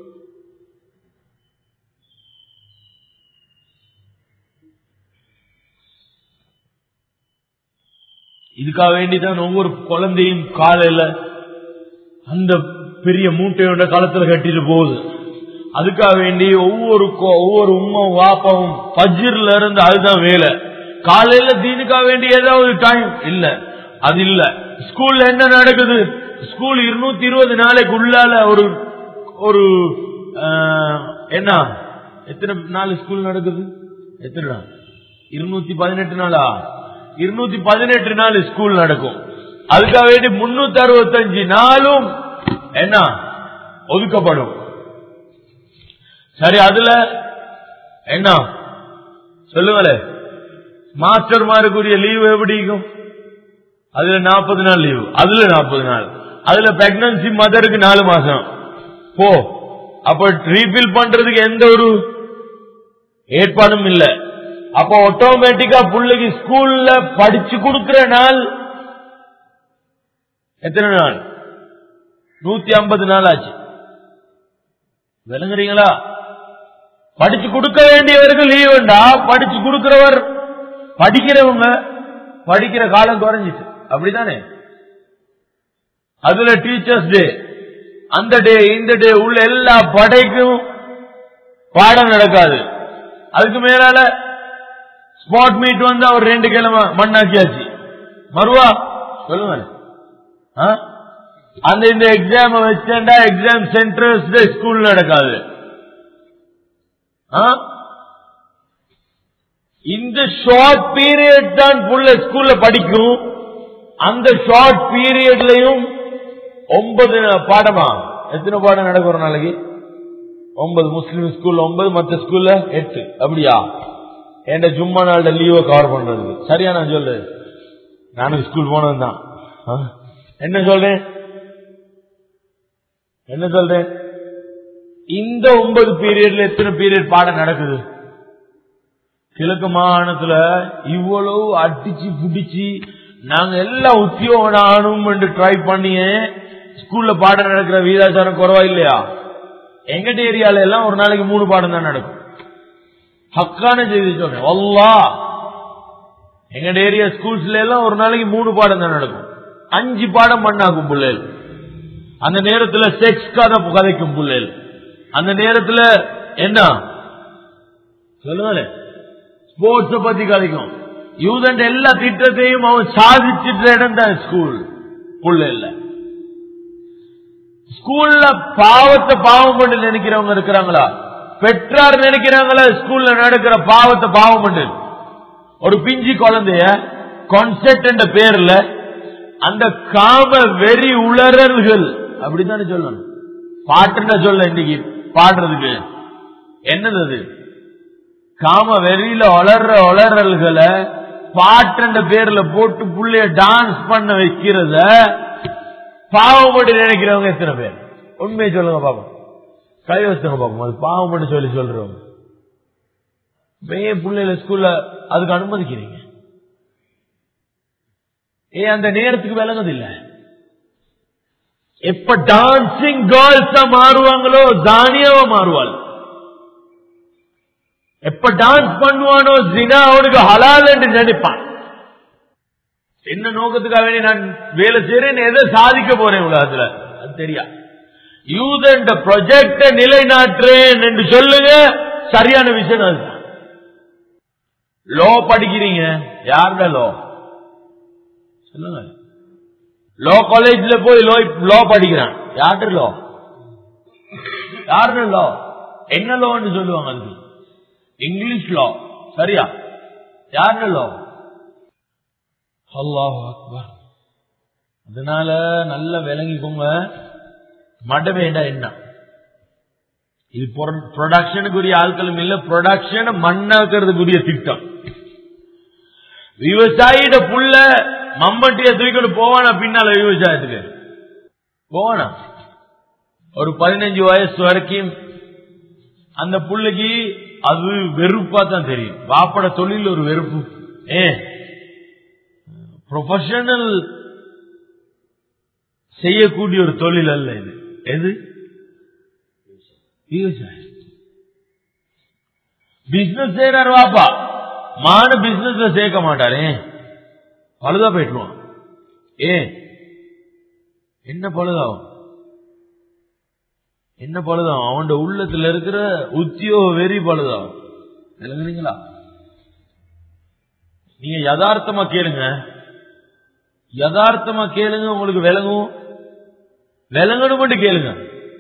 இதுக்காக வேண்டிதான் ஒவ்வொரு குழந்தையும் காலையில அந்த பெரிய மூட்டையோட களத்துல கட்டிட்டு போகுது அதுக்காக வேண்டி ஒவ்வொரு ஒவ்வொரு உம்மும் வாப்பாவும் பஜ்ர்ல இருந்து அதுதான் வேலை காலையில தீனுக்காக வேண்டி ஏதாவது டைம் இல்ல அது இல்ல ஸ்கூல்ல என்ன நடக்குது ஸ்கூல் இருநூத்தி இருபது நாளைக்கு உள்ளால ஒரு ஒரு என்ன எத்தனை நாள் ஸ்கூல் நடக்குது எத்தனை நாள் இருநூத்தி பதினெட்டு நாளா இருநூத்தி பதினெட்டு நாள் ஸ்கூல் நடக்கும் அதுக்காக வேண்டி முன்னூத்தி அறுபத்தஞ்சு நாளும் என்ன ஒதுக்கப்படும் சரி அதுல என்ன சொல்லுங்களே மாஸ்டர் மாருக்குரிய லீவு எப்படி இருக்கும் அதுல நாற்பது நாள் லீவு அதுல நாற்பது நாள் அதுல பிரெக்னன்சி மதருக்கு நாலு மாசம் போ அப்ப ரீஃபில் பண்றதுக்கு எந்த ஒரு ஏற்பாடும் இல்ல அப்ப ஆட்டோமேட்டிக்கா புள்ளைக்கு ஸ்கூல்ல படிச்சு கொடுக்கிற நாள் எத்தனை நாள் நூத்தி ஐம்பது நாள் ஆச்சு விளங்குறீங்களா படிச்சு கொடுக்க வேண்டியவருக்கு லீவ் வேண்டா படிச்சு கொடுக்கிறவர் படிக்கிறவங்க படிக்கிற காலம் குறைஞ்சிச்சு அப்படித்தானே அதுல டீச்சர்ஸ் டே அந்த டே இந்த டே உள்ள எல்லா படைக்கும் பாடம் நடக்காது அதுக்கு மேலால ஸ்பாட் மீட் வந்து அவர் ரெண்டு கிழமை மண்ணாக்கியாச்சு மறுவா சொல்லுங்க ஆ? அந்த இந்த எக்ஸாம் வச்சேன்டா எக்ஸாம் சென்டர்ஸ் ஸ்கூல் நடக்காது ஆ? இந்த ஷார்ட் பீரியட் தான் புள்ள ஸ்கூல்ல படிக்கும் அந்த ஷார்ட் பீரியட்லயும் ஒன்பது பாடமா எத்தனை பாடம் நடக்கும் ஒரு நாளைக்கு ஒன்பது முஸ்லிம் ஸ்கூல்ல ஒன்பது மற்ற ஸ்கூல்ல எட்டு அப்படியா என் ஜும்மா நாள் லீவை கவர் பண்றதுக்கு சரியா நான் சொல்லு நானும் ஸ்கூல் போனது தான் என்ன சொல்றேன் என்ன சொல்றேன் இந்த ஒன்பது பீரியட்ல எத்தனை பீரியட் பாடம் நடக்குது கிழக்கு மாகாணத்துல இவ்வளவு அடிச்சு புடிச்சு நாங்க எல்லாம் உத்தியோகம் ஆகணும் என்று ட்ரை பண்ணியே ஸ்கூல்ல பாடம் நடக்கிற வீதாச்சாரம் குறவா இல்லையா எங்கட்ட ஏரியால எல்லாம் ஒரு நாளைக்கு மூணு பாடம் தான் நடக்கும் ஹக்கான செய்தி சொல்றேன் அல்லா எங்கட ஏரியா ஸ்கூல்ஸ்ல எல்லாம் ஒரு நாளைக்கு மூணு பாடம் தான் நடக்கும் அஞ்சு பாடம் பண்ணாக்கும் பிள்ளைகள் அந்த நேரத்துல செக்ஸ் கதை கதைக்கும் பிள்ளைகள் அந்த நேரத்துல என்ன சொல்லுங்களேன் ஸ்போர்ட்ஸ பத்தி கதைக்கும் யூதன் எல்லா திட்டத்தையும் அவன் சாதிச்சிட்ட இடம் தான் ஸ்கூல் பிள்ளைல ஸ்கூல்ல பாவத்தை பாவம் பண்ணி நினைக்கிறவங்க இருக்கிறாங்களா பெற்றார் நினைக்கிறாங்களா ஸ்கூல்ல நடக்கிற பாவத்தை பாவம் பண்ணு ஒரு பிஞ்சி குழந்தைய கான்செப்ட் என்ற பேர்ல அந்த காம வெறி உளறல்கள் அப்படித்தானே சொல்லணும் பாட்டுன்னு சொல்ல இன்னைக்கு பாடுறதுக்கு என்னது அது காம வெறியில வளர்ற வளரல்களை பாட்டுன்ற பேர்ல போட்டு புள்ளைய டான்ஸ் பண்ண வைக்கிறத பாவப்பட்டு நினைக்கிறவங்க எத்தனை பேர் உண்மையை சொல்லுங்க பாப்போம் கை வச்சுங்க பாப்போம் அது பாவப்பட்டு சொல்லி சொல்றவங்க ஏன் பிள்ளைல ஸ்கூல்ல அதுக்கு அனுமதிக்கிறீங்க ஏன் அந்த நேரத்துக்கு விளங்குது இல்ல எப்ப டான்சிங் கேர்ள்ஸா மாறுவாங்களோ தானியாவா மாறுவாள் எப்ப டான்ஸ் பண்ணுவானோ ஜினா அவனுக்கு ஹலால் என்று நினைப்பான் என்ன நோக்கத்துக்காக வேண்டி நான் வேலை செய்யறேன் எதை சாதிக்க போறேன் உலகத்துல அது தெரியா யூதன் ப்ரொஜெக்ட நிலைநாட்டுறேன் என்று சொல்லுங்க சரியான விஷயம் அதுதான் லோ படிக்கிறீங்க யாருட லோ சொல்லுங்க லோ காலேஜ்ல போய் லோ லோ படிக்கிறான் யாரு லோ யாரு லோ என்ன லோன்னு சொல்லுவாங்க அதுக்கு இங்கிலீஷ் லா சரியா யாரு லா அல்லாஹ் அக்பர் அதனால நல்ல விளங்கிக்கோங்க மட வேண்டாம் என்ன இது ப்ரொடக்ஷனுக்குரிய ஆட்களும் இல்ல ப்ரொடக்ஷன் மண்ணாக்குறதுக்குரிய திட்டம் விவசாயிட புள்ள மம்பட்டிய தூக்கிட்டு போவானா பின்னால விவசாயத்துக்கு போவானா ஒரு பதினஞ்சு வயசு வரைக்கும் அந்த புள்ளைக்கு அது வெறுப்பா தான் தெரியும் வாப்பட தொழில் ஒரு வெறுப்பு ஏ ப்ரொஃபஷனல் செய்யக்கூடிய ஒரு தொழில் அல்ல இது எது விவசாயம் பிசினஸ் செய்யறாரு வாப்பா மான பிசினஸ்ல சேர்க்க மாட்டாரே பழுதா போயிட்டுருவான் ஏ என்ன பழுதாகும் என்ன பழுதாகும் அவன் உள்ளத்துல இருக்கிற உத்தியோக வெறி பழுதாகும் விளங்குறீங்களா நீங்க யதார்த்தமா கேளுங்க யதார்த்தமா கேளுங்க உங்களுக்கு விளங்கும் விளங்கணும் மட்டும் கேளுங்க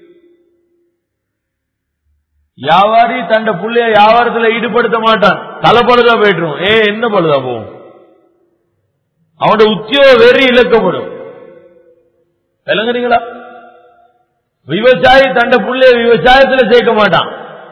வியாபாரி தண்ட புள்ளைய வியாபாரத்துல ஈடுபடுத்த மாட்டான் தலைப்படுதா போயிட்டுரும் ஏ என்ன பழுதா போகும் அவனோட உத்தியோக வெறி இழக்கப்படும் விளங்குறீங்களா விவசாயி தண்ட புள்ளைய விவசாயத்துல சேர்க்க மாட்டான்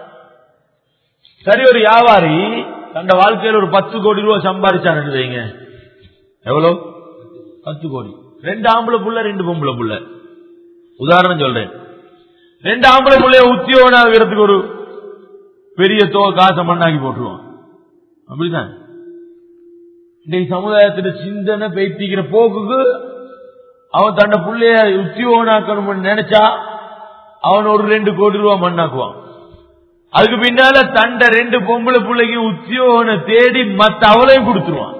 சரி ஒரு வியாபாரி தண்ட வாழ்க்கையில் ஒரு பத்து கோடி ரூபாய் சம்பாதிச்சான்னு வைங்க எவ்வளவு பத்து கோடி ரெண்டு ஆம்பளை புள்ள ரெண்டு பொம்பளை புள்ள உதாரணம் சொல்றேன் ரெண்டு ஆம்பளை பிள்ளைய உத்தியோகத்துக்கு ஒரு பெரிய தொகை காசை மண்ணாக்கி போட்டுருவான் அப்படிதான் இன்றைக்கு சமுதாயத்துல சிந்தனை பேத்திக்கிற போக்குக்கு அவன் தன்னை பிள்ளைய உத்தியோகனாக்கணும்னு நினைச்சா அவன் ஒரு ரெண்டு கோடி ரூபாய் மண்ணாக்குவான் அதுக்கு பின்னால தண்ட ரெண்டு பொம்பளை பிள்ளைக்கு உத்தியோகனை தேடி மத்த அவளையும் கொடுத்துருவான்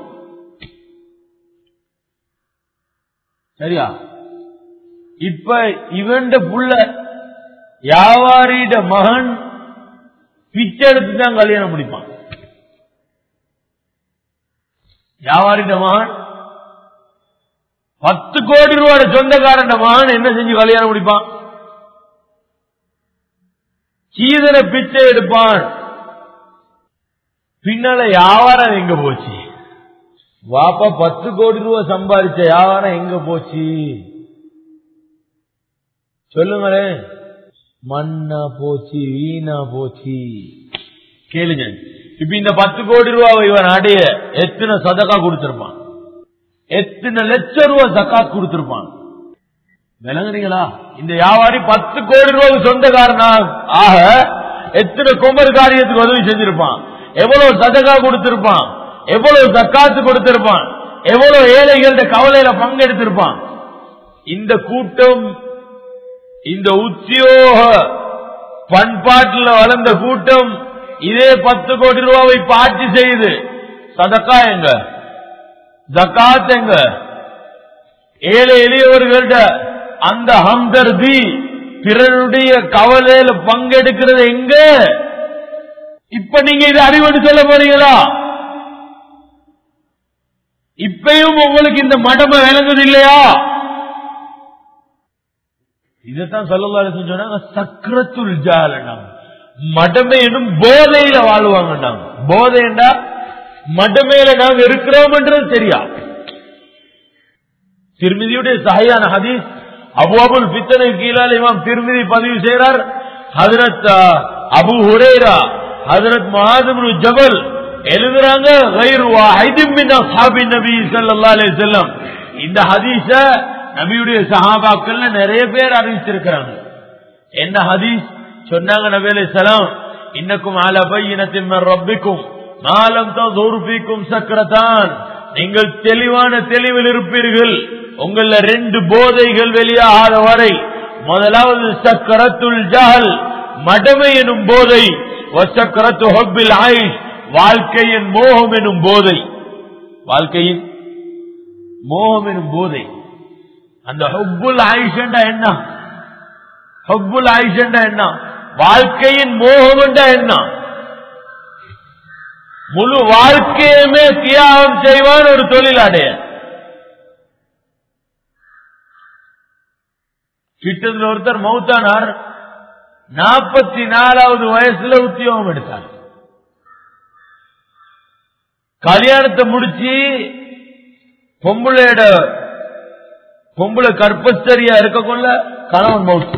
சரியா இப்ப இவன்ட புள்ள வியாபாரியிட மகன் பிச்சை எடுத்து தான் கல்யாணம் முடிப்பான் வியாபாரியிட மகன் பத்து கோடி ரூபாய் சொந்தக்காரன் மகன் என்ன செஞ்சு கல்யாணம் முடிப்பான் சீதன பிச்சை எடுப்பான் பின்னால வியாபாரம் எங்க போச்சு வாப்பா பத்து கோடி ரூபாய் சம்பாதிச்ச வியாபாரம் எங்க போச்சு சொல்லுங்களேன் மண்ணா போச்சு வீணா போச்சு கேளுங்க இப்ப இந்த பத்து கோடி ரூபாய் இவன் அடைய எத்தனை சதக்கா கொடுத்திருப்பான் எத்தனை லட்சம் ரூபாய் சக்காத் கொடுத்திருப்பான் விளங்குறீங்களா இந்த வியாபாரி பத்து கோடி ரூபாய் சொந்தக்காரனா ஆக எத்தனை குமர் காரியத்துக்கு உதவி செஞ்சிருப்பான் எவ்வளவு சதகா கொடுத்திருப்பான் எவ்வளவு சக்காத்து கொடுத்திருப்பான் எவ்வளவு ஏழைகள கவலையில பங்கெடுத்திருப்பான் இந்த கூட்டம் இந்த உத்தியோக பண்பாட்டில் வளர்ந்த கூட்டம் இதே பத்து கோடி ரூபாவை பாட்சி செய்து சதக்கா எங்க ஜக்காத் எங்க ஏழை எளியவர்கள்ட்ட அந்த ஹம்தர்தி பிறருடைய கவலையில பங்கெடுக்கிறது எங்க இப்ப நீங்க இது அறிவெடு சொல்ல போறீங்களா இப்பயும் உங்களுக்கு இந்த மடமை விளங்குது இல்லையா இதைத்தான் சொல்லலாம் சொன்னாங்க சக்கரத்துல் ஜாலனம் மடமை எனும் போதையில வாழ்வாங்க போதைண்டா மடமையில நாங்க இருக்கிறோம்ன்றது தெரியா திருமதியுடைய சகையான ஹதீஸ் அபுஅபுல் பித்தனை கீழால் இமாம் திருமதி பதிவு செய்கிறார் ஹதரத் அபு ஹுரேரா ஹதரத் மகாதபுரு ஜபல் எழுதுறாங்க غير واحد من اصحاب النبي صلى الله عليه وسلم இந்த ஹதீஸ நபியுடைய சஹாபாக்கள் நிறைய பேர் அறிவிச்சிருக்கிறாங்க என்ன ஹதீஸ் சொன்னாங்க நபி அலைஹிஸ்ஸலாம் இன்னக்கும் அல பையினத்தின் மின் ரப்பிக்கும் மாலம் தௌர்பிக்கும் சக்கரத்தான் நீங்கள் தெளிவான தெளிவில் இருப்பீர்கள் உங்கள ரெண்டு போதைகள் வெளியாகாத வரை முதலாவது சக்கரத்துல் ஜஹல் மடமை எனும் போதை சக்கரத்து ஹொப்பில் ஆயிஷ் வாழ்க்கையின் மோகம் எனும் போதை வாழ்க்கையின் மோகம் எனும் போதை அந்த ஹொப்புல் ஆயிஷண்டா என்ன ஹொப்புல் ஆயிஷண்டா என்ன வாழ்க்கையின் மோகம் என்றா என்ன முழு வாழ்க்கையுமே தியாகம் செய்வான் ஒரு தொழிலாடைய கிட்டத்தில் ஒருத்தர் மௌத்தானார் நாற்பத்தி நாலாவது வயசுல உத்தியோகம் எடுத்தார் கல்யாணத்தை முடிச்சு பொம்பளையோட பொம்பளை கற்பஸ்தரியா இருக்கக்குள்ள கணவன் மவுத்து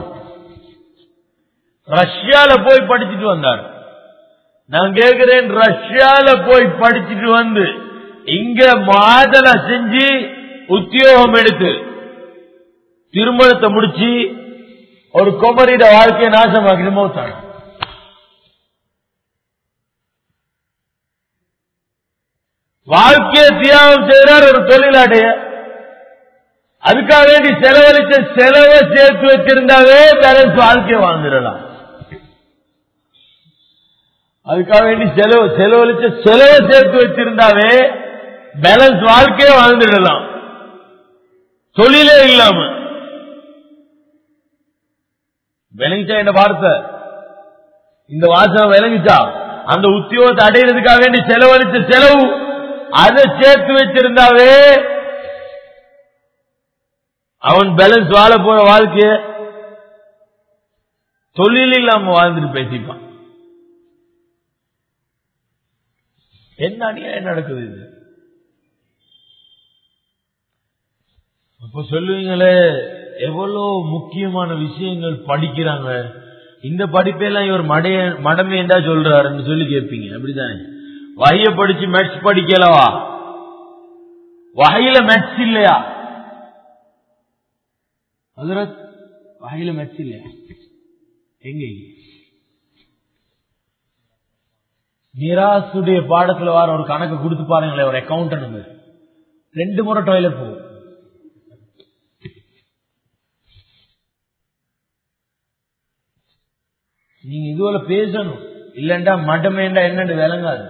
ரஷ்யால போய் படிச்சுட்டு வந்தார் நான் கேட்கிறேன் ரஷ்யால போய் படிச்சுட்டு வந்து இங்க மாதலை செஞ்சு உத்தியோகம் எடுத்து திருமணத்தை முடிச்சு ஒரு குமரிட வாழ்க்கையை நாசமாக்கி மௌத்தாங்க வாழ்க்கையை தியாகம் செய்யறார் ஒரு தொழிலாடைய அதுக்காக வேண்டி செலவழிச்ச செலவை சேர்த்து வச்சிருந்தாவே பேலன்ஸ் வாழ்க்கையை வாழ்ந்துடலாம் அதுக்காக வேண்டி செலவு செலவழிச்ச செலவை சேர்த்து வச்சிருந்தாவே பேலன்ஸ் வாழ்க்கையை வாழ்ந்துடலாம் தொழிலே இல்லாம விளங்கிச்சா என்ன வார்த்தை இந்த வாசம் விளங்கிச்சா அந்த உத்தியோகத்தை அடையிறதுக்காக வேண்டி செலவழிச்ச செலவு அதை சேர்த்து வச்சிருந்தாவே அவன் பேலன்ஸ் வாழ போற வாழ்க்கைய தொழில் இல்லாம வாழ்ந்துட்டு பேசிப்பான் என்ன அநியாயம் நடக்குது இது அப்ப சொல்லுவீங்களே எவ்வளவு முக்கியமான விஷயங்கள் படிக்கிறாங்க இந்த படிப்பெல்லாம் இவர் மடைய மடமை என்றா சொல்றாருன்னு சொல்லி கேட்பீங்க அப்படித்தானே வகைய படிச்சு மேட்ச் படிக்கலவா வகையில மேட்ச் இல்லையா ஹசரத் வகையில மேட்ச் இல்லையா எங்க நிராசுடைய பாடத்துல வர ஒரு கணக்கு கொடுத்து பாருங்களேன் ஒரு அக்கௌண்ட் ரெண்டு முறை டாய்லெட் போகும் நீங்க இதுவரை பேசணும் இல்லண்டா மடமேண்டா என்னன்னு விளங்காது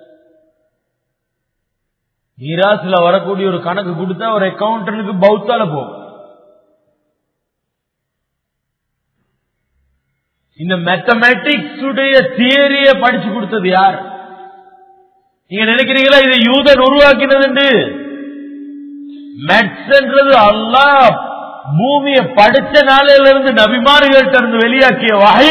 நிராசுல வரக்கூடிய ஒரு கணக்கு கொடுத்தா ஒரு அக்கௌண்டனுக்கு பௌத்தால போகும் இந்த மேத்தமேட்டிக்ஸ் உடைய தியரிய படிச்சு கொடுத்தது யார் நீங்க நினைக்கிறீங்களா இதை யூதன் உருவாக்கினது மேட்ஸ்ன்றது அல்லா பூமியை படிச்ச நாளையில இருந்து நபிமார்கள்ட்ட இருந்து வெளியாக்கிய வகை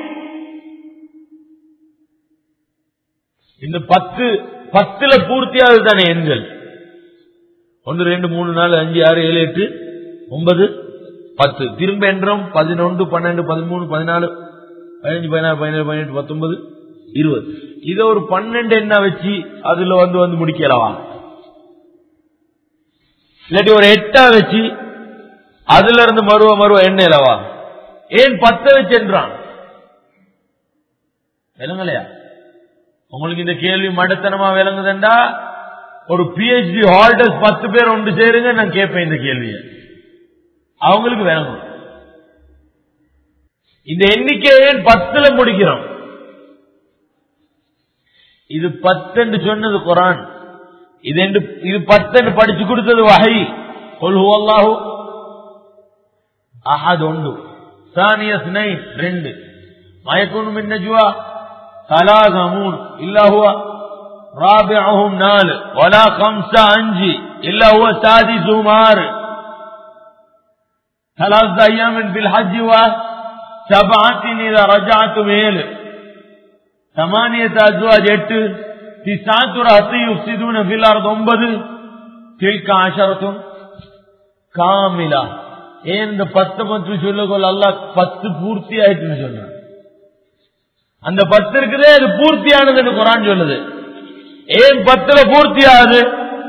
இந்த பத்து பத்துல பூர்த்தியாவது தானே எண்கள் ஒன்று ரெண்டு மூணு நாலு அஞ்சு ஆறு ஏழு எட்டு ஒன்பது பத்து திரும்ப என்றும் பதினொன்று பன்னெண்டு பதிமூணு பதினாலு பதினஞ்சு பதினாறு பதினேழு பதினெட்டு பத்தொன்பது இருபது இதை ஒரு பன்னெண்டு என்ன வச்சு அதுல வந்து வந்து முடிக்கலாம் இல்லாட்டி ஒரு எட்டா வச்சு அதுல இருந்து மருவ மருவ எண்ணெயிலவா ஏன் பத்த வச்சு என்றான் விளங்கலையா உங்களுக்கு இந்த கேள்வி மடத்தனமா விளங்குதுண்டா ஒரு பிஹெச்டி ஹால்டர்ஸ் பத்து பேர் ஒன்று சேருங்க நான் கேட்பேன் இந்த கேள்வியை அவங்களுக்கு விளங்கும் இந்த எண்ணிக்கையை பத்துல முடிக்கிறோம் இது பத்து சொன்னது குரான் இது இது பத்து படிச்சு கொடுத்தது வகை கொள்ஹுவல்லாஹு அஹது ஒன்று சானியஸ் நைன் ரெண்டு மயக்குனு மின் நஜுவா ثلاثة مون إلا هو رابعهم نال ولا خمسة أنجي إلا هو سادسهم آر ثلاثة أيام في الحج وسبعة إذا رجعتم إلى ثمانية أزواج எட்டு تسعة رهطي يفسدون في الأرض ஒன்பது تلك عشرة كاملة ஏன் இந்த பத்து பத்து சொல்லுகோல் அல்லாஹ் பத்து பூர்த்தி ஆயிட்டுன்னு சொல்றான் அந்த பத்து இருக்குதே அது பூர்த்தியானதுன்னு குரான் சொல்லுது ஏன் பத்துல பூர்த்தி ஆகுது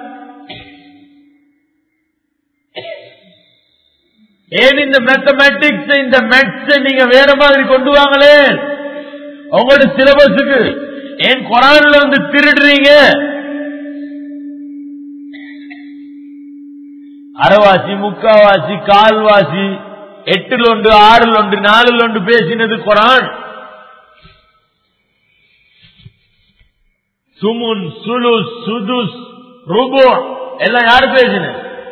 ஏன் இந்த மேத்தமேட்டிக்ஸ் இந்த மேத்ஸ் நீங்க வேற மாதிரி கொண்டு வாங்களே உங்களோட சிலபஸுக்கு ஏன் குரான்ல வந்து திருடுறீங்க அரைவாசி முக்காவாசி கால்வாசி எட்டுல ஒன்று ஆறுல ஒன்று நாலுல ஒன்று பேசினது குரான் சுமுன் சுலுஸ் சுதுஸ் ருபோ எல்லாம் யாரு பேசின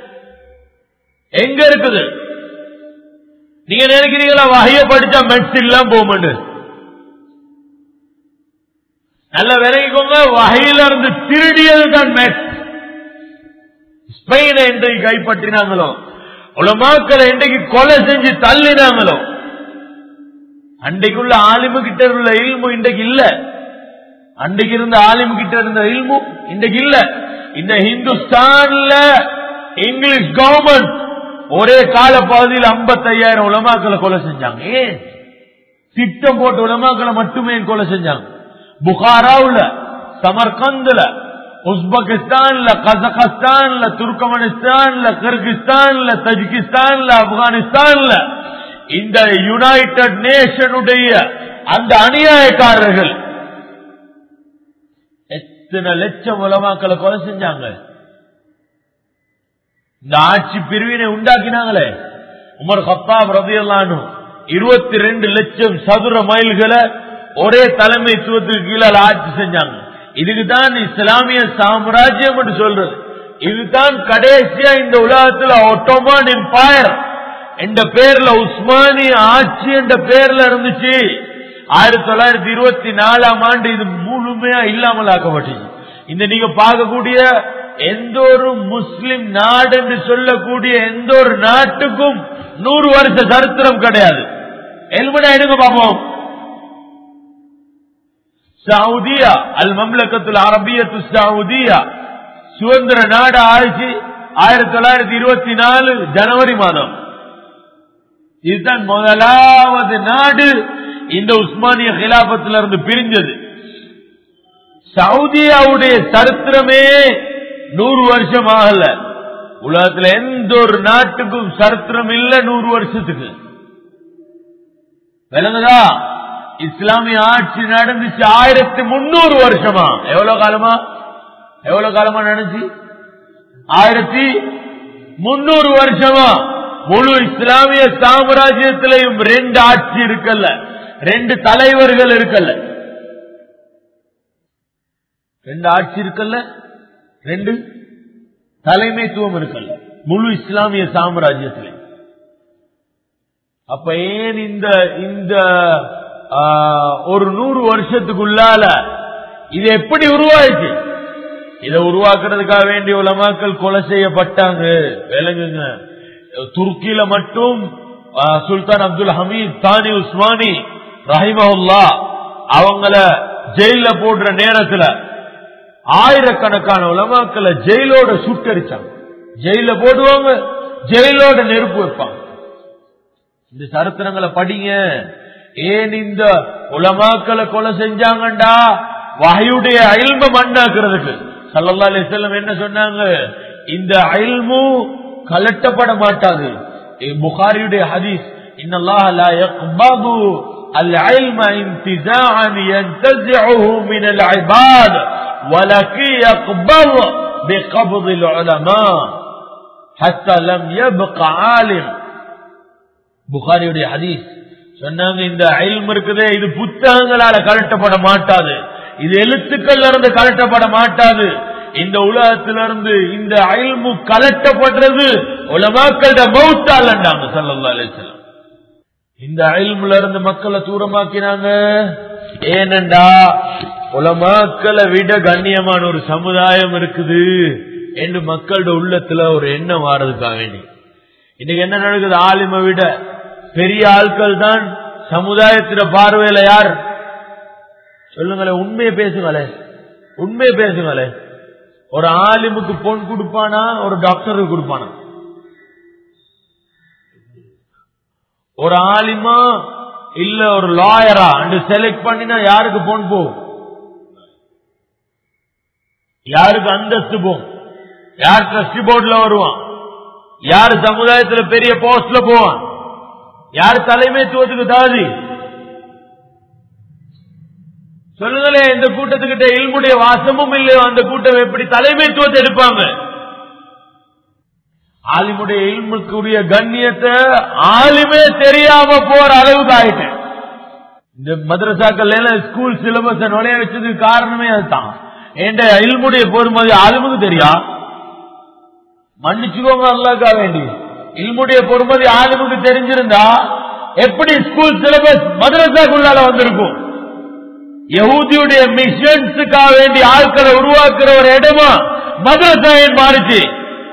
எங்க இருக்குது நீங்க நினைக்கிறீங்களா வகைய படிச்சா மெட்ஸ் இல்லாம போக நல்ல விலகிக்கோங்க வகையில இருந்து திருடியது தான் மெட்ஸ் ஸ்பெயினை என்றைக்கு கைப்பற்றினாங்களோ உலமாக்களை என்றைக்கு கொலை செஞ்சு தள்ளினாங்களோ அன்றைக்குள்ள ஆலிமு கிட்ட உள்ள இல்மு இன்றைக்கு இல்ல அன்றைக்கு இருந்த ஆலிம் கிட்ட இருந்த இல்மு இன்றைக்கு இல்ல இந்த ஹிந்துஸ்தான்ல இங்கிலீஷ் கவர்மெண்ட் ஒரே கால பகுதியில் ஐம்பத்தையாயிரம் உலமாக்களை கொலை செஞ்சாங்க ஏன் திட்டம் போட்டு உலமாக்களை மட்டுமே கொலை செஞ்சாங்க புகாராவுல சமர்கந்துல உஸ்பெகிஸ்தான்ல கசகஸ்தான்ல துர்கமனிஸ்தான்ல கிர்கிஸ்தான்ல தஜிகிஸ்தான்ல ஆப்கானிஸ்தான்ல இந்த யுனைடெட் நேஷனுடைய அந்த அநியாயக்காரர்கள் எத்தனை லட்சம் உலமாக்களை கொலை செஞ்சாங்க இந்த ஆட்சி பிரிவினை உண்டாக்கினாங்களே உமர் ஹத்தாப் ரபியல்லானு இருபத்தி ரெண்டு லட்சம் சதுர மைல்களை ஒரே தலைமைத்துவத்துக்கு கீழே ஆட்சி செஞ்சாங்க இதுக்குதான் இஸ்லாமிய சாம்ராஜ்யம் என்று சொல்றது இதுதான் கடைசியா இந்த உலகத்துல ஒட்டோமான் எம்பயர் என்ற பேர்ல உஸ்மானிய ஆட்சி என்ற பேர்ல இருந்துச்சு ஆயிரத்தி தொள்ளாயிரத்தி இருபத்தி நாலாம் ஆண்டு இது முழுமையா இல்லாமல் ஆக்கப்பட்டுச்சு இந்த நீங்க பார்க்கக்கூடிய எந்த ஒரு முஸ்லிம் நாடு என்று சொல்லக்கூடிய எந்த ஒரு நாட்டுக்கும் நூறு வருஷ சரித்திரம் கிடையாது எல்மனா எடுங்க பார்ப்போம் சவுதியா அல் மம்லக்கத்துல் அரபியத்து சவுதியா சுதந்திர நாடு ஆட்சி ஆயிரத்தி தொள்ளாயிரத்தி இருபத்தி நாலு ஜனவரி மாதம் இதுதான் முதலாவது நாடு இந்த உஸ்மானிய கிலாபத்தில் இருந்து பிரிஞ்சது சவுதியாவுடைய சரித்திரமே நூறு வருஷம் ஆகல உலகத்துல எந்த ஒரு நாட்டுக்கும் சரித்திரம் இல்ல நூறு வருஷத்துக்கு விளங்குதா இஸ்லாமிய ஆட்சி நடந்துச்சு ஆயிரத்தி முன்னூறு வருஷமா எவ்வளவு காலமா எவ்வளவு காலமா நடந்துச்சு ஆயிரத்தி முன்னூறு வருஷமா முழு இஸ்லாமிய சாம்ராஜ்யத்திலையும் ரெண்டு ஆட்சி இருக்கல்ல ரெண்டு தலைவர்கள் இருக்கல்ல ரெண்டு ஆட்சி இருக்கல்ல ரெண்டு தலைமைத்துவம் இருக்கல்ல முழு இஸ்லாமிய சாம்ராஜ்யத்திலே அப்ப ஏன் இந்த இந்த ஆ, ஒரு நூறு வருஷத்துக்குள்ளால இது எப்படி உருவாயிச்சு இதை உருவாக்குறதுக்காக வேண்டிய உலமாக்கள் கொலை செய்யப்பட்டாங்க விளங்குங்க துருக்கியில மட்டும் ஆ, சுல்தான் அப்துல் ஹமீத் தானி உஸ்மானி ரஹிமஹுல்லா அவங்கள ஜெயில போடுற நேரத்துல ஆயிரக்கணக்கான உலமாக்களை ஜெயிலோட சுட்டரிச்சாங்க ஜெயில போடுவாங்க ஜெயிலோட நெருப்பு வைப்பாங்க இந்த சரித்திரங்களை படிங்க ஏன் இந்த உலமாக்களை கொலை செஞ்சாங்கண்டா வகையுடைய அயல்ம மண்ணாக்குறதுக்கு சல்லல்லா அலிஸ்லம் என்ன சொன்னாங்க இந்த அயல்மு கலட்டப்பட மாட்டாது இ- புகாரியுடைய ஹதீஸ் இன்னல்லாஹ லா யக்பது العلم انتزاعا ينتزعه من العباد ولكن يقبض بقبض العلماء حتى لم يبق عالم புகாரியுடைய ஹதீஸ் சொன்னாங்க இந்த அயல்ம் இருக்குதே இது புத்தகங்களால கலட்டப்பட மாட்டாது இது எழுத்துக்கள்ல இருந்து கலட்டப்பட மாட்டாது இந்த உலகத்திலிருந்து இந்த அயல்மு கலட்டப்படுறது உலமாக்களோட மௌத்தாலண்டாங்க சல்லல்லா அலிஸ்லாம் இந்த அயல்முல இருந்து மக்களை தூரமாக்கினாங்க ஏனண்டா உலமாக்களை விட கண்ணியமான ஒரு சமுதாயம் இருக்குது என்று மக்களோட உள்ளத்துல ஒரு எண்ணம் வாரதுக்காக வேண்டி இன்னைக்கு என்ன நடக்குது ஆலிமை விட பெரிய ஆட்கள் தான் சமுதாயத்தின பார்வையில யார் சொல்லுங்களேன் உண்மையை பேசுங்களேன் உண்மையை பேசுங்களேன் ஒரு ஆலிமுக்கு பொன் கொடுப்பானா ஒரு டாக்டருக்கு கொடுப்பானா ஒரு ஆலிமா இல்ல ஒரு லாயரா அண்டு செலக்ட் பண்ணினா யாருக்கு பொன் போகும் யாருக்கு அந்தஸ்து போகும் யார் ட்ரஸ்டி போர்டுல வருவான் யார் சமுதாயத்துல பெரிய போஸ்ட்ல போவான் யார் தலைமைத்துவத்துக்கு தாதி சொல்லுங்களேன் இந்த கூட்டத்துக்கிட்ட இல்முடைய வாசமும் இல்லையோ அந்த கூட்டம் எப்படி தலைமைத்துவத்தை எடுப்பாங்க ஆலிமுடைய இல்முக்குரிய கண்ணியத்தை ஆலிமே தெரியாம போற அளவுக்கு ஆயிட்டேன் இந்த மദ്രസാக்கள் எல்லாம் ஸ்கூல் சிலபஸ் நுழைய வச்சதுக்கு காரணமே அதுதான் என்ற இல்முடைய பொறுமதி ஆலிமுக்கு தெரியா மன்னிச்சுக்கோங்க அல்லாக்கா வேண்டி இல்முடைய பொறுமதி ஆலிமுக்கு தெரிஞ்சிருந்தா எப்படி ஸ்கூல் சிலபஸ் மதரசாக்குள்ளால வந்திருக்கும் யகூதியுடைய மிஷன்ஸுக்காக வேண்டி ஆட்களை உருவாக்குற ஒரு இடமா மதரசா ஏன் மாறுச்சு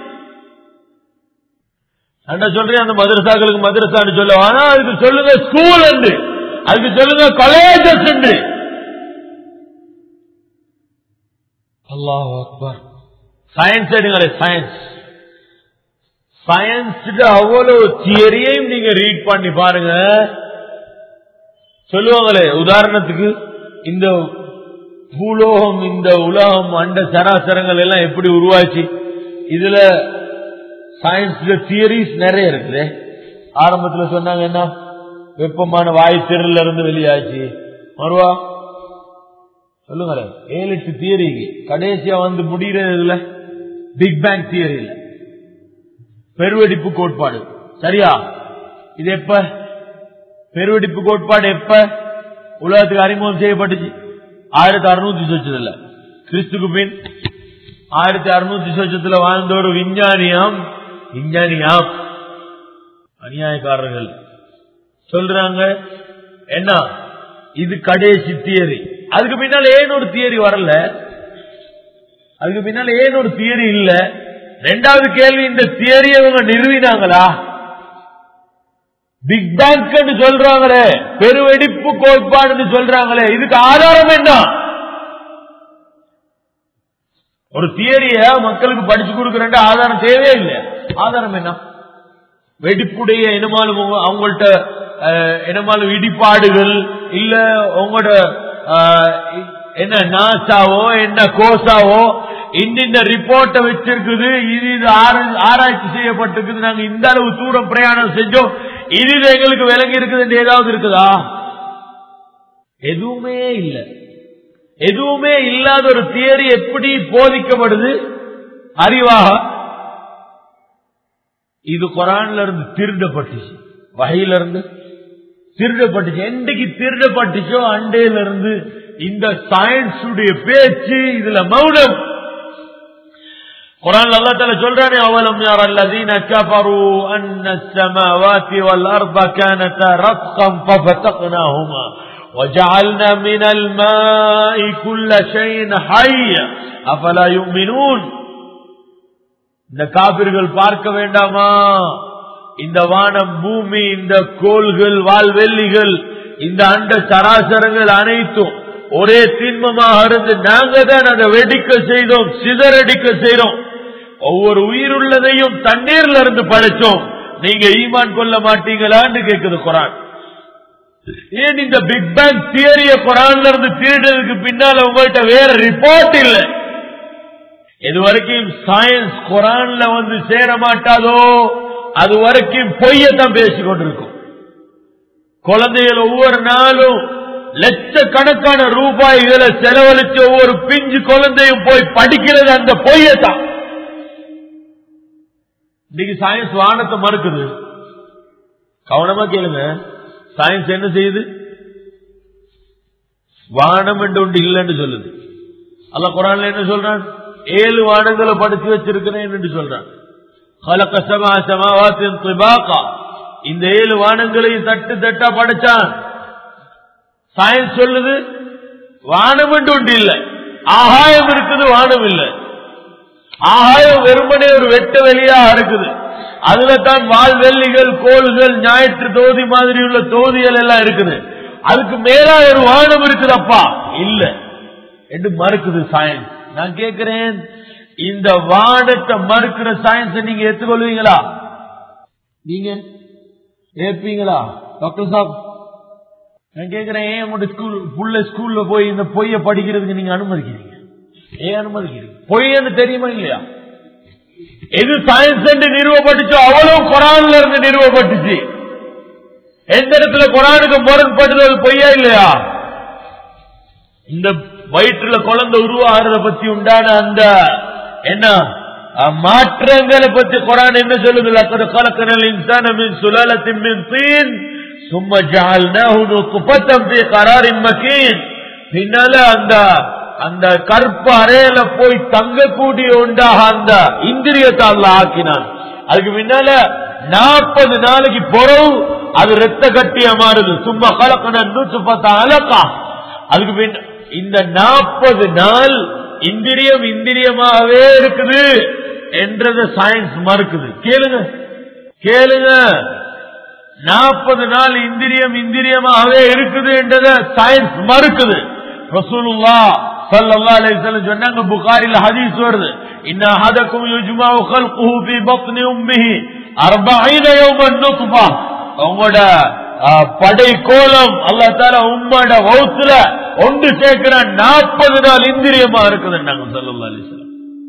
அண்ணா சொல்றேன் அந்த மதரசாக்களுக்கு மதரசான்னு சொல்ல ஆனா அதுக்கு சொல்லுங்க ஸ்கூல் என்று அதுக்கு சொல்லுங்க காலேஜஸ் என்று அல்லாஹ் அக்பர் சயின்ஸ் எடுங்களே சயின்ஸ் சயின்ஸ் அவ்வளவு தியரியையும் நீங்க ரீட் பண்ணி பாருங்க சொல்லுவாங்களே உதாரணத்துக்கு இந்த பூலோகம் இந்த உலகம் அண்ட சராசரங்கள் எல்லாம் எப்படி உருவாச்சு இதுல சயின்ஸ்ல தியரிஸ் நிறைய இருக்குது ஆரம்பத்துல சொன்னாங்க என்ன வெப்பமான வாயு திரல்ல இருந்து வெளியாச்சு மறுவா சொல்லுங்களேன் ஏழு எட்டு தியரி கடைசியா வந்து முடிகிறது இதுல பிக் பேங் தியரியில் பெருவெடிப்பு கோட்பாடு சரியா இது எப்ப பெருவெடிப்பு கோட்பாடு எப்ப உலகத்துக்கு அறிமுகம் செய்யப்பட்டுச்சு ஆயிரத்தி அறுநூத்தி சொச்சதுல கிறிஸ்துக்கு பின் ஆயிரத்தி அறுநூத்தி சொச்சத்துல வாழ்ந்த ஒரு விஞ்ஞானியாம் விஞ்ஞானியாம் அநியாயக்காரர்கள் சொல்றாங்க என்ன இது கடைசி தியரி அதுக்கு பின்னால ஏன் ஒரு தியரி வரல அதுக்கு பின்னால ஏன் ஒரு தியரி இல்ல ரெண்டாவது கேள்வி இந்த தியரி அவங்க நிறுவினாங்களா பிக் பேங்க் சொல்றாங்களே பெருவெடிப்பு கோட்பாடு சொல்றாங்களே இதுக்கு ஆதாரம் என்ன ஒரு தியரிய மக்களுக்கு படிச்சு கொடுக்கற ஆதாரம் தேவையே இல்லை ஆதாரம் என்ன வெடிப்புடைய இனமாலும் உங்க- அவங்கள்ட்ட அஹ், இனமாலும் இடிபாடுகள் இல்ல உங்களோட அஹ், என்ன நாசாவோ என்ன கோசாவோ இந்த ரிப்போர்ட்டை வச்சிருக்குது இது இது ஆரா- ஆராய்ச்சி செய்யப்பட்டிருக்குது நாங்க இந்த அளவு தூரம் பிரயாணம் செஞ்சோம் இது எங்களுக்கு விளங்கி இருக்குது ஏதாவது இருக்குதா எதுவுமே இல்லை எதுவுமே இல்லாத ஒரு தியரி எப்படி போதிக்கப்படுது அறிவாக இது குரான்ல இருந்து திருடப்பட்டுச்சு வகையில இருந்து திருடப்பட்டுச்சு என்றைக்கு திருடப்பட்டுச்சோ அண்டையில இருந்து இந்த சயின்ஸ் உடைய பேச்சு இதுல மௌனம் குரான் அல்லா தஆலா சொல்றானே அவலம் யார் அல்லதீன கஃபரு அன்ன السماوات والارض كانتا رتقا ففتقناهما وجعلنا من الماء كل شيء حي افلا يؤمنون இந்த காபிர்கள் பார்க்க வேண்டாமா இந்த வானம் பூமி இந்த கோள்கள் வால்வெள்ளிகள் இந்த அண்ட சராசரங்கள் அனைத்தும் ஒரே திண்மமாக இருந்து நாங்க தான் அதை வெடிக்க செய்தோம் சிதறடிக்க செய்தோம் ஒவ்வொரு உயிருள்ளதையும் தண்ணீர்ல இருந்து படைச்சோம் நீங்க ஈமான் கொள்ள மாட்டீங்களான்னு கேக்குது குரான் ஏன் இந்த பிக் பேங் தியரிய குரான்ல இருந்து திருடுறதுக்கு பின்னால உங்கள்கிட்ட வேற ரிப்போர்ட் இல்லை இது வரைக்கும் சயின்ஸ் குரான்ல வந்து சேர மாட்டாதோ அது வரைக்கும் பொய்யத்தான் பேசிக் கொண்டிருக்கும் குழந்தைகள் ஒவ்வொரு நாளும் லட்சக்கணக்கான ரூபாய்களை செலவழிச்சு ஒவ்வொரு பிஞ்சு குழந்தையும் போய் படிக்கிறது அந்த பொய்யத்தான் இன்னைக்கு சயின்ஸ் வானத்தை மறுக்குது கவனமா கேளுங்க சயின்ஸ் என்ன செய்யுது வானம் என்று ஒன்று இல்லைன்னு சொல்லுது அல்ல குரான்ல என்ன சொல்றான் ஏழு வானங்களை படிச்சு வச்சிருக்கிறேன் என்று சொல்றான் خلق سبع سماوات طباقا இந்த ஏழு வானங்களையும் தட்டு தட்டா படைச்சான் சயின்ஸ் சொல்லுது வானம் என்று ஒன்று இல்லை ஆகாயம் இருக்குது வானம் இல்லை ஆகாயம் வெறுமனே ஒரு வெட்ட வெளியா இருக்குது அதுல தான் வால்வெள்ளிகள் கோள்கள் ஞாயிற்று தொகுதி மாதிரி உள்ள தொகுதிகள் எல்லாம் இருக்குது அதுக்கு மேலா ஒரு வானம் இருக்குதப்பா இல்ல என்று மறுக்குது சயின்ஸ் நான் கேட்கிறேன் இந்த வானத்தை மறுக்கிற சயின்ஸ் நீங்க ஏற்றுக்கொள்வீங்களா நீங்க ஏற்பீங்களா டாக்டர் சாப் நான் கேட்கிறேன் ஏன் உங்களோட ஸ்கூல் புள்ள ஸ்கூல்ல போய் இந்த பொய்ய படிக்கிறதுக்கு நீங்க அனுமதிக்கிறீங்க ஏன் அனுமதிக்கிறீங்க பொய்ன்னு தெரியுமா இல்லையா எது சயின்ஸ் என்று நிறுவப்பட்டுச்சோ அவ்வளவு குரான்ல இருந்து நிறுவப்பட்டுச்சு எந்த இடத்துல குரானுக்கு முரண்பட்டது அது பொய்யா இல்லையா இந்த வயிற்றுல குழந்தை உருவாகிறத பத்தி உண்டான அந்த என்ன மாற்றங்களை பத்தி குரான் என்ன சொல்லுது லக்கது கலக்கனல் இன்சான மின் சுலாலத்தின் மின் தீன் சும்மா ஜால்னாஹு நுத்ஃபத்தம் ஃபீ கராரின் மக்கீன் பின்னால அந்த அந்த கற்ப அறையில போய் தங்கக்கூடிய உண்டாக அந்த இந்திரியத்தை அல்ல ஆக்கினான் அதுக்கு முன்னால நாற்பது நாளைக்கு பொறவு அது ரத்த கட்டியா மாறுது சும்மா கலக்கண நூற்று பத்து அலக்கா அதுக்கு பின் இந்த நாற்பது நாள் இந்திரியம் இந்திரியமாகவே இருக்குது என்றத சயின்ஸ் மறுக்குது கேளுங்க கேளுங்க நாற்பது நாள் இந்திரியம் இந்திரியமாகவே இருக்குது என்றத சயின்ஸ் மறுக்குது ரசூலுல்லா ஸல்லல்லாஹு அலைஹி வஸல்லம் சொன்னாங்க புகாரில ஹதீஸ் வருது இன்ன அஹதக்கும் யுஜ்மஉ خلقه في بطن امه 40 يوما نطفه உங்களோட படை கோலம் அல்லா தால உம்மோட வௌத்துல ஒன்று சேர்க்கிற நாற்பது நாள் இந்திரியமா இருக்குது நாங்க சொல்லலாம் அலிஸ்லாம்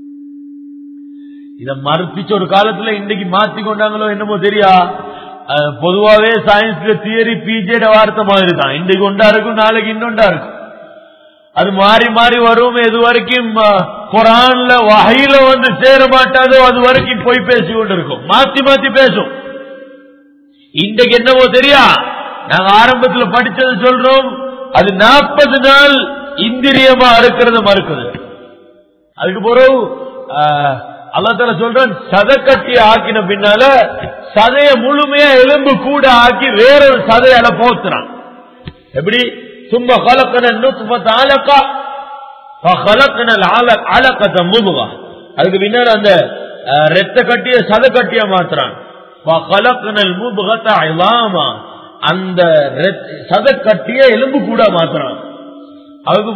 இத மறுப்பிச்ச ஒரு காலத்துல இன்னைக்கு மாத்தி கொண்டாங்களோ என்னமோ தெரியா பொதுவாவே சயின்ஸ்ல தியரி பிஜேட வார்த்தை மாதிரி தான் இன்னைக்கு ஒன்றா இருக்கும் நாளைக்கு இன்னொண்டா இருக்கும் அது மாறி மாறி வரும் இது வரைக்கும் குரான்ல வகையில வந்து சேர மாட்டாதோ அது வரைக்கும் போய் பேசி கொண்டு இருக்கும் மாத்தி மாத்தி பேசும் இன்றைக்கு என்னவோ தெரியா நாங்க ஆரம்பத்துல படிச்சது சொல்றோம் அது நாற்பது நாள் இந்திரியமா இருக்கிறது மறுக்குது அதுக்கு பிறகு அல்லா சொல்றான் சதை கட்டி ஆக்கின பின்னால சதைய முழுமையா எலும்பு கூட ஆக்கி வேற ஒரு சதையால போத்துறான் எப்படி சும்மா கலக்கன நுட்பத்தை ஆலக்கா கலக்கன அலக்கத்தை முதுகா அதுக்கு பின்னால் அந்த ரெத்த கட்டிய சதை கட்டிய மாத்துறான் கலக்கனல் முதுகத்தை இல்லாமா அந்த சதை கட்டிய எலும்பு கூட மாத்துறான் அதுக்கு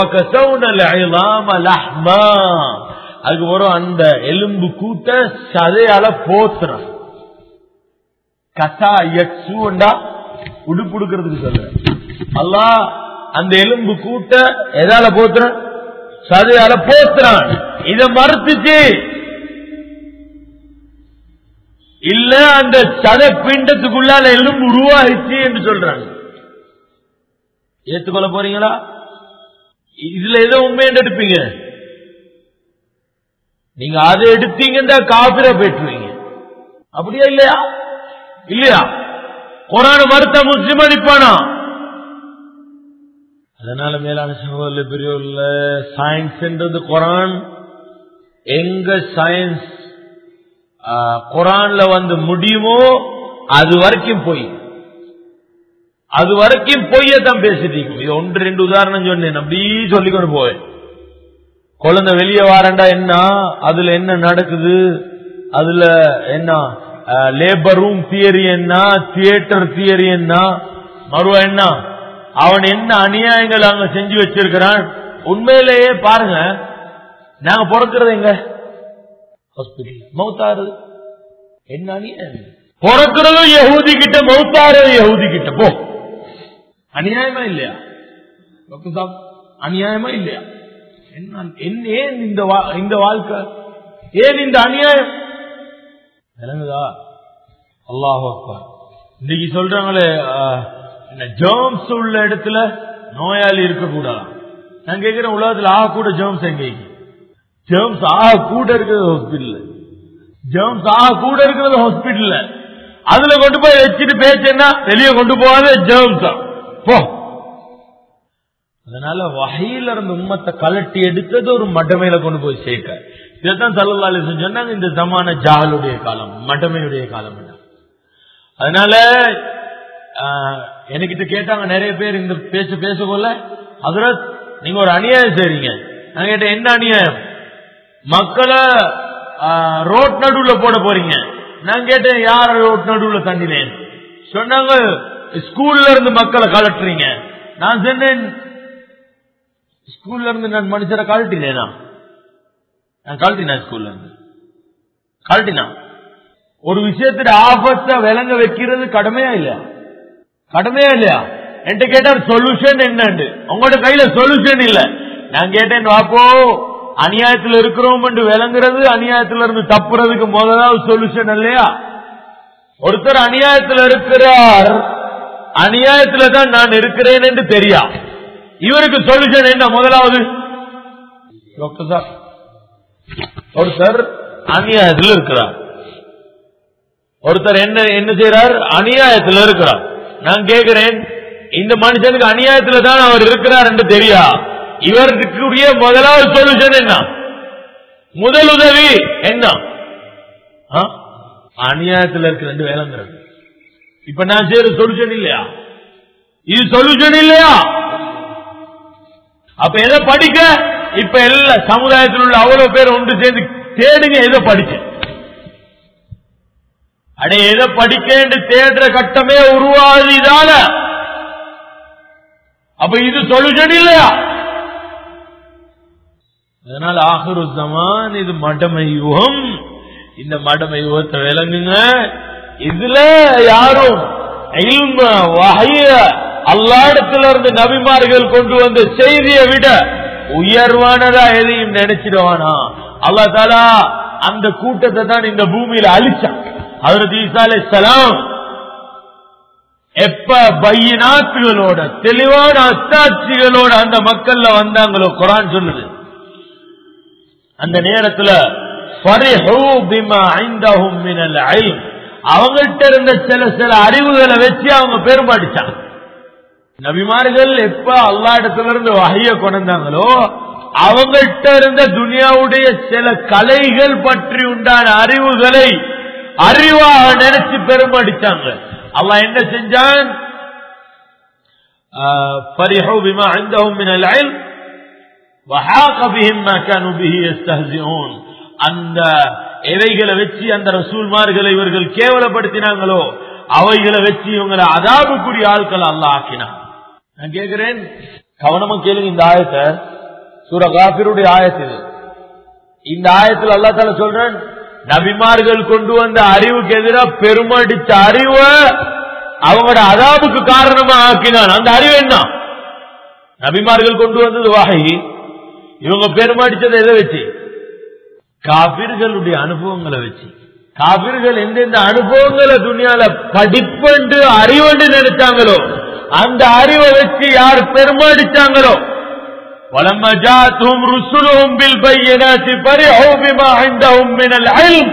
பிறகு அதுக்கு பிறகு அந்த எலும்பு கூட்ட சதையால போத்துறான் கசா எக்ஸூண்டா உடுப்பு உடுக்கிறதுக்கு சொல்ற அல்லா அந்த எலும்பு கூட்ட எதால போத்துறான் சதையால போத்துறான் இத மறுத்துச்சு இல்ல அந்த சத பிண்டத்துக்குள்ளால எலும்பு உருவாகிச்சு என்று சொல்றாங்க ஏத்துக்கொள்ள போறீங்களா இதுல ஏதோ உண்மை எடுப்பீங்க நீங்க அதை எடுத்தீங்கன்னா காபிர பெற்றுவீங்க அப்படியா இல்லையா இல்லையா குரான மறுத்த முஸ்லிம் அடிப்பானா அதனால மேலான சகோதர பெரியவர்கள சயின்ஸ்ன்றது குரான் எங்க சயின்ஸ் குரான்ல வந்து முடியுமோ அது வரைக்கும் போய் அது வரைக்கும் பொய்யத்தான் பேசிட்டு இருக்கும் இது ஒன்று ரெண்டு உதாரணம் சொன்னேன் அப்படி சொல்லிக்கொண்டு போவேன் குழந்தை வெளியே வாரண்டா என்ன அதுல என்ன நடக்குது அதுல என்ன லேபர் ரூம் தியரி என்ன தியேட்டர் தியரி என்ன மறுவா என்ன அவன் என்ன அநியாயங்கள் அங்க செஞ்சு வச்சிருக்கிறான் உண்மையிலேயே பாருங்க நாங்க பிறக்கிறது எங்க ஹாஸ்பிட்டல் மௌத்தாரு என்ன அநியாயம் பிறக்கிறதும் யகுதி கிட்ட மௌத்தாரு யகுதி கிட்ட போ அநியாயமா இல்லையா டாக்டர் சாப் அநியாயமா இல்லையா என்ன என்ன ஏன் இந்த வா- இந்த வாழ்க்கை ஏன் இந்த அநியாயம் விளங்குதா அல்லாஹ் அக்பர் இன்னைக்கு சொல்றாங்களே ஜேர்ம்ஸ் உள்ள இடத்துல நோயாளி இருக்கக்கூடாது நான் கேட்கிறேன் உலகத்துல ஆக கூட ஜேர்ம்ஸ் எங்க ஜேர்ம்ஸ் ஆக கூட இருக்கிறது ஹாஸ்பிட்டல் ஜேர்ம்ஸ் ஆக கூட இருக்கிறது ஹாஸ்பிட்டல்ல அதுல கொண்டு போய் வச்சுட்டு பேச்சுன்னா வெளியே கொண்டு போகாத ஜேர்ம்ஸ் போ அதனால வகையில இருந்த உம்மத்தை கலட்டி எடுத்தது ஒரு மடமையில கொண்டு போய் சேர்க்க இதைத்தான் சல்லல்லாஹு அலைஹி வஸல்லம் சொன்னாங்க இந்த ஜமான ஜாலுடைய காலம் மடமையுடைய காலம் என்ன. அதனால ஆஹ், என்கிட்ட கேட்டாங்க நிறைய பேர் இந்த பேச்சு பேசக்கொள்ள ஹஜரத் நீங்க ஒரு அநியாயம் செய்றீங்க நான் கேட்டேன் என்ன அநியாயம் மக்களை ஆஹ், ரோட் நடுவுல போட போறீங்க நான் கேட்டேன் யார் ரோட் நடுவுல தண்டினேன் சொன்னாங்க ஸ்கூல்ல இருந்து மக்களை கலட்டுறீங்க நான் சொன்னேன் ஸ்கூல்ல இருந்து நான் மனுஷரை கழட்டினேனா நான் கழட்டினேன் ஸ்கூல்ல இருந்து கழட்டினா ஒரு விஷயத்துல ஆபத்தை விளங்க வைக்கிறது கடமையா இல்லையா கடமையா இல்லையா என்கிட்ட கேட்டார் சொல்யூஷன் என்னண்டு உங்களோட கையில சொல்யூஷன் இல்ல நான் கேட்டேன் அப்போ அநியாயத்துல இருக்கிறோம் என்று விளங்குறது அநியாயத்துல இருந்து தப்புறதுக்கு முதலாவது சொல்யூஷன் இல்லையா ஒருத்தர் அநியாயத்துல இருக்கிறார் அநியாயத்துல தான் நான் இருக்கிறேன் என்று தெரியா இவருக்கு சொல்யூஷன் என்ன முதலாவது டாக்டர் சார் ஒருத்தர் அநியாயத்தில் இருக்கிறார் ஒருத்தர் என்ன என்ன செய்யறார் அநியாயத்தில் இருக்கிறார் நான் கேட்கிறேன் இந்த மனுஷனுக்கு அநியாயத்துல தான் அவர் இருக்கிறார் என்று தெரியா இவருக்குரிய முதலாவது சொல்யூஷன் என்ன முதல் உதவி என்ன ஆ? அநியாயத்தில் இருக்கிற ரெண்டு வேலைங்கிறது இப்ப நான் செய்யற சொல்யூஷன் இல்லையா இது சொல்யூஷன் இல்லையா அப்ப எதை படிக்க இப்ப எல்லா சமுதாயத்தில் உள்ள அவ்வளவு பேர் ஒன்று சேர்ந்து தேடுங்க எதை படிக்க அடே எதை படிக்க என்று தேடுற கட்டமே உருவாது இதால அப்ப இது சொல்யூஷன் இல்லையா அதனால ஆஹரு ஜமான் இது மடமை யுகம் இந்த மடமை யுகத்தை விளங்குங்க இதுல யாரும் இல்ம, வஹய, அல்லாஹ்விடத்துல இருந்து நபிமார்கள் கொண்டு வந்த செய்தியை விட உயர்வானதா எதையும் நினைச்சிடுவானா அல்லா தாலா அந்த கூட்டத்தை தான் இந்த பூமியில அழிச்சான் ஹஜரத் ஈசா அலைஹிஸ்ஸலாம் எப்ப பையனாத்துகளோட தெளிவான அத்தாட்சிகளோட அந்த மக்கள்ல வந்தாங்களோ குரான் சொல்லுது அந்த நேரத்துல ஃபரிஹூ பிமா ஐந்தஹும் மினல் இல்ம். அவங்கள்ட்ட இருந்த சில சில அறிவுகளை வச்சு அவங்க பெருமாடிச்சாங்க நபிமார்கள் எப்ப அல்லா இடத்துல இருந்து வகைய கொண்டாங்களோ அவங்கள்ட்ட இருந்த துனியாவுடைய சில கலைகள் பற்றி உண்டான அறிவுகளை அறிவாக நினைச்சு பெருமாடிச்சாங்க அல்லாஹ் என்ன செஞ்சான் فرحوا بما عندهم من العلم وحاق بهم ما كانوا به يستهزئون அந்த எவைகளை வச்சு அந்த ரசூல்மார்களை இவர்கள் கேவலப்படுத்தினாங்களோ அவைகளை வச்சு இவங்களை அதாபுக்குரிய ஆட்கள் அல்லாஹ் ஆக்கினான் நான் கேட்கிறேன் கவனமா கேளுங்க இந்த ஆயத்தை சூர காபிருடைய ஆயத்து இது இந்த ஆயத்தில் அல்லா தால சொல்றேன் நபிமார்கள் கொண்டு வந்த அறிவுக்கு எதிராக பெருமடிச்ச அறிவை அவங்களோட அதாபுக்கு காரணமா ஆக்கினான் அந்த அறிவு என்ன நபிமார்கள் கொண்டு வந்தது வகை இவங்க பெருமடிச்சதை எதை வச்சு காபிர்களுடைய அனுபவங்களை வச்சு காபிர்கள் எந்தெந்த அனுபவங்களை துணியால படிப்பண்டு அறிவண்டு நினைச்சாங்களோ அந்த அறிவை வச்சு யார் பெருமாடிச்சாங்களோ ولما جاءتهم رسلهم بالبينات فرحوا بما عندهم من العلم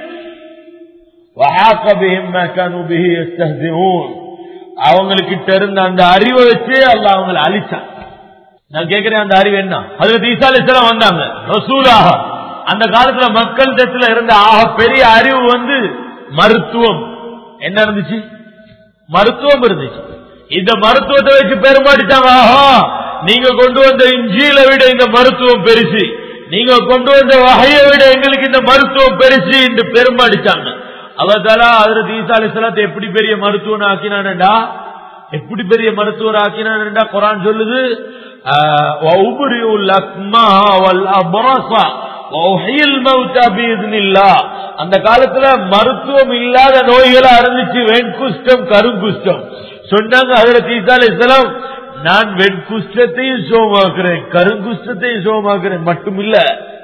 وحاق بهم ما كانوا به يستهزئون அவங்களுக்கு இருந்த அந்த அறிவை வச்சு அல்லாஹ் அவங்களை அழிச்சான் நான் கேட்கிறேன் அந்த அறிவு என்ன அதுல ஈசா அலிஸ்லாம் வந்தாங்க ரசூலாக அந்த காலத்துல மக்கள் தத்துல இருந்த ஆக பெரிய அறிவு வந்து மருத்துவம் என்ன இருந்துச்சு மருத்துவம் இருந்துச்சு இந்த மருத்துவத்தை வச்சு பெருமாடிட்டாங்க ஆஹா நீங்க கொண்டு வந்த இஞ்சியில விட இந்த மருத்துவம் பெருசு நீங்க கொண்டு வந்த வகையை விட எங்களுக்கு இந்த மருத்துவம் பெருசு என்று பெருமாடிச்சாங்க அவதாலா அதற்கு ஈசா அலிஸ்லாத்தை எப்படி பெரிய மருத்துவன் ஆக்கினான்டா எப்படி பெரிய மருத்துவர் ஆக்கினான்டா குரான் சொல்லுது ஆஹ், وَأُبْرِئُ الْأَكْمَهَ وَالْأَبْرَصَ وَأُحْيِي الْمَوْتَى بِإِذْنِ اللَّهِ. அந்த காலத்துல மருத்துவம் இல்லாத நோய்களா இருந்துச்சு வெண்குஷ்டம் கருங்குஷ்டம் சொன்னாங்க அதுல ஈசா அலிஸ்லாம் நான் வெண்குஷ்டத்தையும் சோமாக்குறேன் கருங்குஷ்டத்தையும் சோமாக்குறேன் மட்டும் இல்ல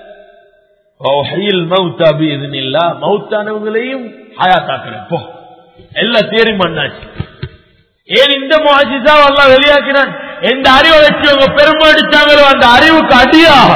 மௌத்தானவங்களையும் ஹயாத்தாக்குறேன் போ எல்லாம் தேரி மண்ணாச்சு ஏன் இந்த முஹஜிசா எல்லாம் வெளியாக்கினான் எந்த அறிவை வச்சு அவங்க பெருமாடிச்சாங்களோ அந்த அறிவுக்கு அடியாக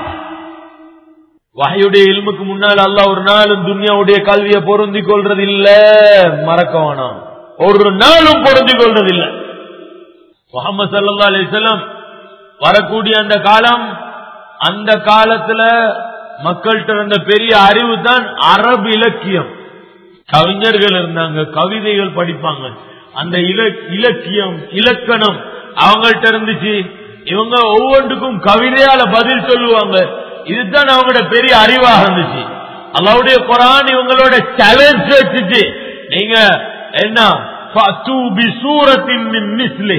வகையுடைய இல்முக்கு முன்னால் அல்லாஹ் ஒரு நாளும் துன்யாவுடைய கல்வியை பொருந்தி கொள்றது இல்ல மறக்க வேணாம் ஒரு நாளும் பொருந்தி கொள்றது இல்ல முகமது சல்லா அலிசல்லாம் வரக்கூடிய அந்த காலம் அந்த காலத்துல மக்கள்கிட்ட இருந்த பெரிய அறிவு தான் அரபு இலக்கியம் கவிஞர்கள் இருந்தாங்க கவிதைகள் படிப்பாங்க அந்த இல- இலக்கியம் இலக்கணம் அவங்கள்ட்ட இருந்துச்சு இவங்க ஒவ்வொன்றுக்கும் கவிதையால பதில் சொல்லுவாங்க இதுதான் அவங்களோட பெரிய அறிவாக இருந்துச்சு அல்லாவுடைய குரான் இவங்களோட சேலஞ்ச் வச்சுச்சு நீங்க என்ன ஃபஅத்து பிசூரத்தின் மின் மிஸ்லி.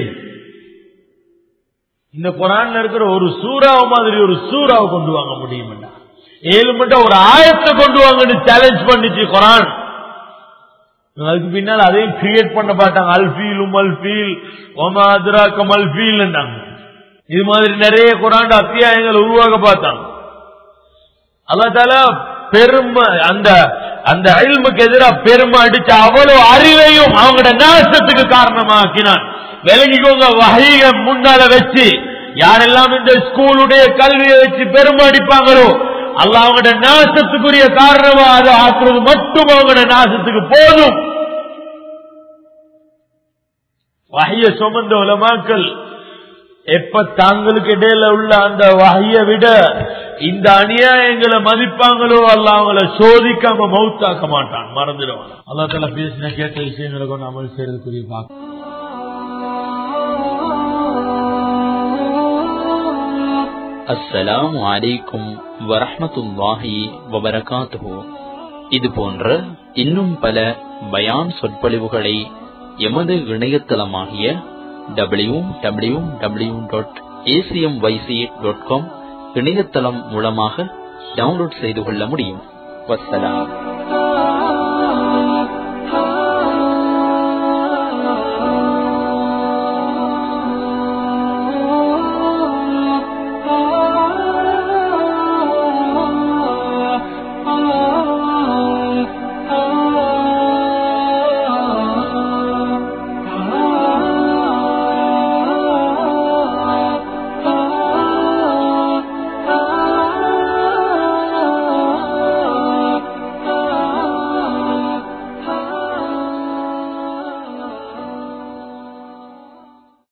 இந்த குரான்ல இருக்கிற ஒரு சூறாவை மாதிரி ஒரு சூறாவை கொண்டு வாங்க முடியும்டா ஏழு மட்டும் ஒரு ஆயத்தை கொண்டு வாங்கன்னு சேலஞ்ச் பண்ணிச்சு குரான் அதுக்கு பின்னால் அதையும் கிரியேட் பண்ண பார்த்தாங்க அல்பீல் உமல்பீல் ஒமா அதிராக்கம் அல்பீல் இது மாதிரி நிறைய குரான் அத்தியாயங்கள் உருவாக்க பார்த்தாங்க அல்லாத்தால பெருமை அந்த அந்த அயல்முக்கு எதிராக பெருமை அடிச்ச அவ்வளவு அறிவையும் அவங்களோட நாசத்துக்கு காரணமாக்கினான் விலகிக்கோங்க வகைய முன்னால வச்சு யாரெல்லாம் இந்த ஸ்கூலுடைய கல்வியை வச்சு பெருமை அடிப்பாங்களோ அல்லாஹ் அவங்களோட நாசத்துக்குரிய காரணமா அதை ஆக்குறது மட்டும் அவங்களோட நாசத்துக்கு போதும் வகைய சுமந்த உலமாக்கள் எப்ப தாங்களுக்கு இடையில உள்ள அந்த வகையை விட இந்த அநியாயங்களை மதிப்பாங்களோ அல்ல அவங்கள சோதிக்காம மௌத்தாக்க மாட்டான் மறந்துடுவான் அல்லா தலா பேசின கேட்ட விஷயங்களை கொண்டு அமல் செய்யறதுக்குரிய பார்க்க அஸ்ஸலாமு அலைக்கும் வரஹ்மத்துல்லாஹி வபரகாத்துஹு இது போன்ற இன்னும் பல பயான் சொற்பொழிவுகளை எமது இணையதளமாகிய W W W dot ACM YC dot com இணையதளம் மூலமாக டவுன்லோட் செய்து கொள்ள முடியும் வஸ்ஸலாம்